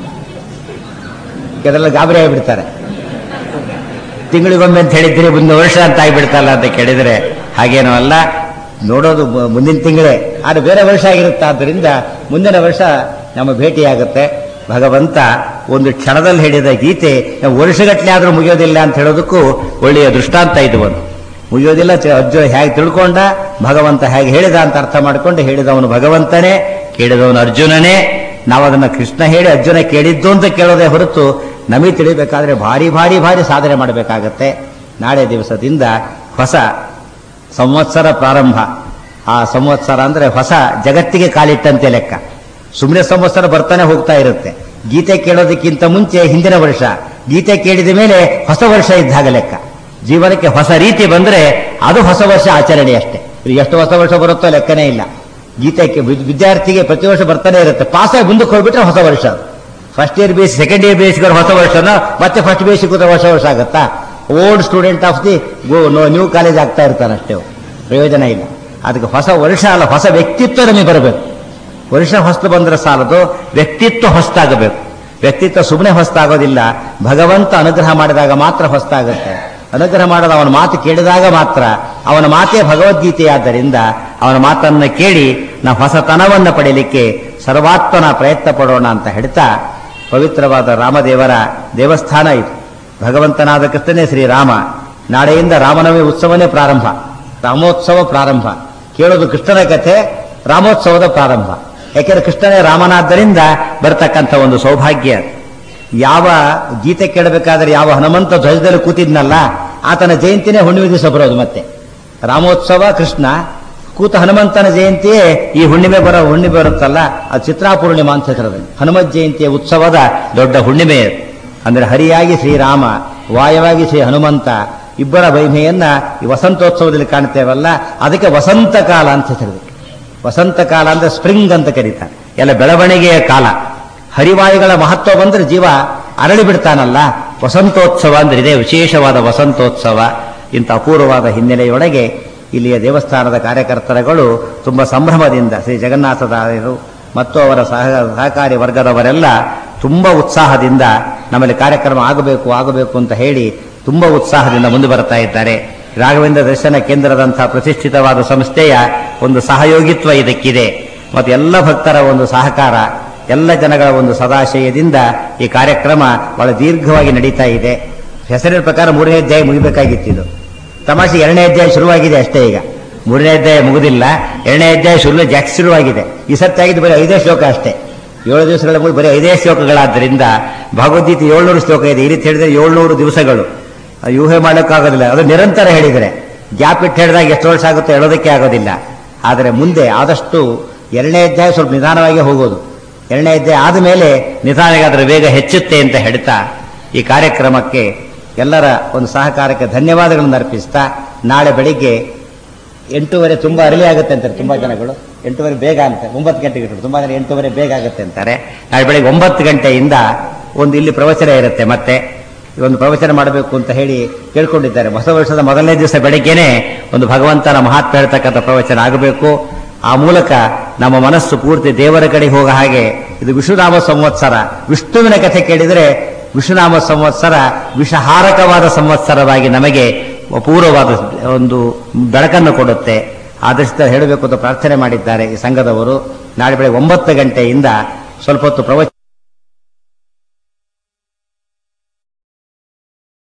ಕೆಲವೆಲ್ಲ ಗಾಬರಿ ಆಗಿಬಿಡ್ತಾರೆ ತಿಂಗಳಿಗೊಮ್ಮೆ ಅಂತ ಹೇಳಿದ್ರೆ ಮುಂದಿನ ವರ್ಷ ಅಂತ ಆಗಿಬಿಡ್ತಲ್ಲ ಅಂತ ಕೇಳಿದ್ರೆ ಹಾಗೇನೋ ಅಲ್ಲ ನೋಡೋದು ಮು- ಮುಂದಿನ ತಿಂಗಳೇ ಆದರೆ ಬೇರೆ ವರ್ಷ ಆಗಿರುತ್ತೆ ಆದ್ದರಿಂದ ಮುಂದಿನ ವರ್ಷ ನಮ್ಮ ಭೇಟಿಯಾಗುತ್ತೆ ಭಗವಂತ ಒಂದು ಕ್ಷಣದಲ್ಲಿ ಹೇಳಿದ ಗೀತೆ ನಾವು ವರ್ಷಗಟ್ಟಲೆ ಆದರೂ ಮುಗಿಯೋದಿಲ್ಲ ಅಂತ ಹೇಳೋದಕ್ಕೂ ಒಳ್ಳೆಯ ದೃಷ್ಟಾಂತ ಇದು ಒಂದು ಮುಗಿಯೋದಿಲ್ಲ ಚ- ಅರ್ಜುನ ಹೇಗೆ ತಿಳ್ಕೊಂಡ ಭಗವಂತ ಹೇಗೆ ಹೇಳಿದ ಅಂತ ಅರ್ಥ ಮಾಡಿಕೊಂಡು ಹೇಳಿದವನು ಭಗವಂತನೇ ಕೇಳಿದವನು ಅರ್ಜುನನೇ ನಾವು ಅದನ್ನ ಕೃಷ್ಣ ಹೇಳಿ ಅರ್ಜುನ ಕೇಳಿದ್ದು ಅಂತ ಕೇಳೋದೇ ಹೊರತು ನಮಗೆ ತಿಳಿಬೇಕಾದ್ರೆ ಭಾರಿ ಭಾರಿ ಭಾರಿ ಸಾಧನೆ ಮಾಡಬೇಕಾಗತ್ತೆ ನಾಳೆ ದಿವಸದಿಂದ ಹೊಸ ಸಂವತ್ಸರ ಪ್ರಾರಂಭ ಆ ಸಂವತ್ಸರ ಅಂದ್ರೆ ಹೊಸ ಜಗತ್ತಿಗೆ ಕಾಲಿಟ್ಟಂತೆ ಲೆಕ್ಕ ಸುಮ್ಮನೆ ಸಂವತ್ಸರ ಬರ್ತಾನೆ ಹೋಗ್ತಾ ಇರುತ್ತೆ ಗೀತೆ ಕೇಳೋದಕ್ಕಿಂತ ಮುಂಚೆ ಹಿಂದಿನ ವರ್ಷ ಗೀತೆ ಕೇಳಿದ ಮೇಲೆ ಹೊಸ ವರ್ಷ ಇದ್ದಾಗ ಲೆಕ್ಕ ಜೀವನಕ್ಕೆ ಹೊಸ ರೀತಿ ಬಂದ್ರೆ ಅದು ಹೊಸ ವರ್ಷ ಆಚರಣೆ ಅಷ್ಟೇ ಇದು ಎಷ್ಟು ಹೊಸ ವರ್ಷ ಬರುತ್ತೋ ಲೆಕ್ಕನೇ ಇಲ್ಲ ಗೀತೆಗೆ ವಿದ್- ವಿದ್ಯಾರ್ಥಿಗೆ ಪ್ರತಿ ವರ್ಷ ಬರ್ತಾನೆ ಇರುತ್ತೆ ಪಾಸ್ ಆಗಿ ಮುಂದಕ್ಕೆ ಹೋಗ್ಬಿಟ್ರೆ ಹೊಸ ವರ್ಷ ಫಸ್ಟ್ ಇಯರ್ ಬೇಸ್ ಸೆಕೆಂಡ್ ಇಯರ್ ಬೇಸಿಗೆ ಹೊಸ ವರ್ಷನ ಮತ್ತೆ ಫಸ್ಟ್ ಬೇಸಿಗೆ ಕೂತ್ರೆ ಹೊಸ ವರ್ಷ ಆಗುತ್ತಾ old student of the new college ಆಗ್ತಾ ಇರ್ತಾನೆ ಅಷ್ಟೇ ಪ್ರಯೋಜನ ಇಲ್ಲ ಅದಕ್ಕೆ ಹೊಸ ವರ್ಷ ಅಲ್ಲ ಹೊಸ ವ್ಯಕ್ತಿತ್ವ ನಮಗೆ ಬರಬೇಕು ವರ್ಷ ಹೊಸ್ತು ಬಂದ್ರೆ ಸಾಲದು ವ್ಯಕ್ತಿತ್ವ ಹೊಸ್ತಾಗಬೇಕು ವ್ಯಕ್ತಿತ್ವ ಸುಮ್ಮನೆ ಹೊಸ್ತಾಗೋದಿಲ್ಲ ಭಗವಂತ ಅನುಗ್ರಹ ಮಾಡಿದಾಗ ಮಾತ್ರ ಹೊಸ್ತಾಗುತ್ತೆ ಅನುಗ್ರಹ ಮಾಡೋದು ಅವನ ಮಾತು ಕೇಳಿದಾಗ ಮಾತ್ರ ಅವನ ಮಾತೇ ಭಗವದ್ಗೀತೆಯಾದ್ದರಿಂದ ಅವನ ಮಾತನ್ನ ಕೇಳಿ ನಾವು ಹೊಸತನವನ್ನು ಪಡೆಯಲಿಕ್ಕೆ ಸರ್ವಾತ್ಮನ ಪ್ರಯತ್ನ ಪಡೋಣ ಅಂತ ಹೇಳ್ತಾ ಪವಿತ್ರವಾದ ರಾಮದೇವರ ದೇವಸ್ಥಾನ ಇದು ಭಗವಂತನಾದ ಕೃಷ್ಣನೇ ಶ್ರೀರಾಮ ನಾಳೆಯಿಂದ ರಾಮನವಮಿ ಉತ್ಸವನೇ ಪ್ರಾರಂಭ ರಾಮೋತ್ಸವ ಪ್ರಾರಂಭ ಕೇಳೋದು ಕೃಷ್ಣನ ಕಥೆ ರಾಮೋತ್ಸವದ ಪ್ರಾರಂಭ ಯಾಕೆಂದ್ರೆ ಕೃಷ್ಣನೇ ರಾಮನಾದ್ದರಿಂದ ಬರ್ತಕ್ಕಂಥ ಒಂದು ಸೌಭಾಗ್ಯ ಯಾವ ಗೀತೆ ಕೇಳಬೇಕಾದ್ರೆ ಯಾವ ಹನುಮಂತ ಧ್ವಜದಲ್ಲಿ ಕೂತಿದ್ನಲ್ಲ ಆತನ ಜಯಂತಿನೇ ಹುಣ್ಣಿಮೆ ದಿವಸ ಬರೋದು ಮತ್ತೆ ರಾಮೋತ್ಸವ ಕೃಷ್ಣ ಕೂತ ಹನುಮಂತನ ಜಯಂತಿಯೇ ಈ ಹುಣ್ಣಿಮೆ ಬರೋ ಹುಣ್ಣಿಮೆ ಬರುತ್ತಲ್ಲ ಅದು ಚಿತ್ರಾ ಪೂರ್ಣಿಮಾ ಅಂತ ಹೆಸರದಲ್ಲಿ ಹನುಮತ್ ಜಯಂತಿಯ ಉತ್ಸವದ ದೊಡ್ಡ ಹುಣ್ಣಿಮೆ ಅದು. ಅಂದ್ರೆ ಹರಿಯಾಗಿ ಶ್ರೀರಾಮ ವಾಯವಾಗಿ ಶ್ರೀ ಹನುಮಂತ ಇಬ್ಬರ ಮಹಿಮೆಯನ್ನ ಈ ವಸಂತೋತ್ಸವದಲ್ಲಿ ಕಾಣ್ತೇವಲ್ಲ ಅದಕ್ಕೆ ವಸಂತ ಕಾಲ ಅಂತ ಹೆಸರಿದೆ ವಸಂತ ಕಾಲ ಅಂದ್ರೆ ಸ್ಪ್ರಿಂಗ್ ಅಂತ ಕರೀತಾರೆ ಎಲ್ಲ ಬೆಳವಣಿಗೆಯ ಕಾಲ ಹರಿವಾಯುಗಳ ಮಹತ್ವ ಬಂದ್ರೆ ಜೀವ ಅರಳಿ ಬಿಡ್ತಾನಲ್ಲ ವಸಂತೋತ್ಸವ ಅಂದ್ರೆ ಇದೇ ವಿಶೇಷವಾದ ವಸಂತೋತ್ಸವ ಇಂಥ ಅಪೂರ್ವವಾದ ಹಿನ್ನೆಲೆಯೊಳಗೆ ಇಲ್ಲಿಯ ದೇವಸ್ಥಾನದ ಕಾರ್ಯಕರ್ತರುಗಳು ತುಂಬಾ ಸಂಭ್ರಮದಿಂದ ಶ್ರೀ ಜಗನ್ನಾಥದಾಯರು ಮತ್ತು ಅವರ ಸಹ ಸಹಕಾರಿ ವರ್ಗದವರೆಲ್ಲ ತುಂಬಾ ಉತ್ಸಾಹದಿಂದ ನಮ್ಮಲ್ಲಿ ಕಾರ್ಯಕ್ರಮ ಆಗಬೇಕು ಆಗಬೇಕು ಅಂತ ಹೇಳಿ ತುಂಬಾ ಉತ್ಸಾಹದಿಂದ ಮುಂದೆ ಬರ್ತಾ ಇದ್ದಾರೆ ರಾಘವೇಂದ್ರ ದರ್ಶನ ಕೇಂದ್ರದಂತಹ ಪ್ರತಿಷ್ಠಿತವಾದ ಸಂಸ್ಥೆಯ ಒಂದು ಸಹಯೋಗಿತ್ವ ಇದಕ್ಕಿದೆ ಮತ್ತು ಎಲ್ಲ ಭಕ್ತರ ಒಂದು ಸಹಕಾರ ಎಲ್ಲ ಜನಗಳ ಒಂದು ಸದಾಶಯದಿಂದ ಈ ಕಾರ್ಯಕ್ರಮ ಬಹಳ ದೀರ್ಘವಾಗಿ ನಡೀತಾ ಇದೆ ಹೆಸರಿನ ಪ್ರಕಾರ ಮೂರನೇ ಅಧ್ಯಾಯ ಮುಗಿಬೇಕಾಗಿತ್ತು ತಮಾಷೆ ಎರಡನೇ ಅಧ್ಯಾಯ ಶುರುವಾಗಿದೆ ಅಷ್ಟೇ ಈಗ ಮೂರನೇ ಅಧ್ಯಾಯ ಮುಗುದಿಲ್ಲ ಎರಡನೇ ಅಧ್ಯಾಯ ಶುರು ಜಾಸ್ತಿ ಶುರುವಾಗಿದೆ ಈ ಸತ್ಯ ಆಗಿದ್ದು ಬರೀ ಐದೇ ಶ್ಲೋಕ ಅಷ್ಟೇ ಏಳು ದಿವಸಗಳ ಮುಗಿದು ಬರೀ ಐದೇ ಶ್ಲೋಕಗಳಾದ್ದರಿಂದ ಭಗವದ್ಗೀತೆ ಏಳ್ನೂರು ಶ್ಲೋಕ ಇದೆ ಈ ರೀತಿ ಹೇಳಿದ್ರೆ ಏಳ್ನೂರು ದಿವಸಗಳು ಅದು ಊಹೆ ಮಾಡೋಕ್ಕಾಗೋದಿಲ್ಲ ಅದು ನಿರಂತರ ಹೇಳಿದರೆ ಗ್ಯಾಪ್ ಇಟ್ಟು ಹೇಳಿದಾಗ ಎಷ್ಟು ವರ್ಷ ಆಗುತ್ತೋ ಹೇಳೋದಕ್ಕೆ ಆಗೋದಿಲ್ಲ ಆದರೆ ಮುಂದೆ ಆದಷ್ಟು ಎರಡನೇ ಅಧ್ಯಾಯ ಸ್ವಲ್ಪ ನಿಧಾನವಾಗಿ ಹೋಗೋದು ಎರಡನೇ ಅಧ್ಯಾಯ ಆದ ಮೇಲೆ ನಿಧಾನವಾಗಿ ಅದರ ವೇಗ ಹೆಚ್ಚುತ್ತೆ ಅಂತ ಹೇಳ್ತಾ ಈ ಕಾರ್ಯಕ್ರಮಕ್ಕೆ ಎಲ್ಲರ ಒಂದು ಸಹಕಾರಕ್ಕೆ ಧನ್ಯವಾದಗಳನ್ನು ಅರ್ಪಿಸ್ತಾ ನಾಳೆ ಬೆಳಿಗ್ಗೆ ಎಂಟೂವರೆ ತುಂಬಾ ಅರ್ಲಿ ಆಗುತ್ತೆ ಅಂತಾರೆ ತುಂಬಾ ಜನಗಳು ಎಂಟೂವರೆ ಬೇಗ ಅಂತ ಒಂಬತ್ತು ಗಂಟೆಗೆ ಇಟ್ಟು ತುಂಬಾ ಜನ ಎಂಟೂವರೆ ಬೇಗ ಆಗುತ್ತೆ ಅಂತಾರೆ ನಾಳೆ ಬೆಳಿಗ್ಗೆ ಒಂಬತ್ತು ಗಂಟೆಯಿಂದ ಒಂದು ಇಲ್ಲಿ ಪ್ರವಚನ ಇರುತ್ತೆ ಮತ್ತೆ ಈ ಒಂದು ಪ್ರವಚನ ಮಾಡಬೇಕು ಅಂತ ಹೇಳಿ ಕೇಳ್ಕೊಂಡಿದ್ದಾರೆ ಹೊಸ ವರ್ಷದ ಮೊದಲನೇ ದಿವಸ ಬೆಳಿಗ್ಗೆನೆ ಒಂದು ಭಗವಂತನ ಮಹಾತ್ಮ ಹೇಳ್ತಕ್ಕಂಥ ಪ್ರವಚನ ಆಗಬೇಕು ಆ ಮೂಲಕ ನಮ್ಮ ಮನಸ್ಸು ಪೂರ್ತಿ ದೇವರ ಕಡೆ ಹೋಗ ಹಾಗೆ ಇದು ವಿಷ್ಣುನಾಮ ಸಂವತ್ಸರ ವಿಷ್ಣುವಿನ ಕಥೆ ಕೇಳಿದರೆ ವಿಷ್ಣುನಾಮ ಸಂವತ್ಸರ ವಿಷಹಾರಕವಾದ ಸಂವತ್ಸರವಾಗಿ ನಮಗೆ ಅಪೂರ್ವವಾದ ಒಂದು ಬೆಳಕನ್ನು ಕೊಡುತ್ತೆ ಆದಷ್ಟು ಹೇಳಬೇಕು ಅಂತ ಪ್ರಾರ್ಥನೆ ಮಾಡಿದ್ದಾರೆ ಈ ಸಂಘದವರು ನಾಳೆ ಬೆಳಗ್ಗೆ ಒಂಬತ್ತು ಗಂಟೆಯಿಂದ ಸ್ವಲ್ಪ ಹೊತ್ತು ಪ್ರವಚನ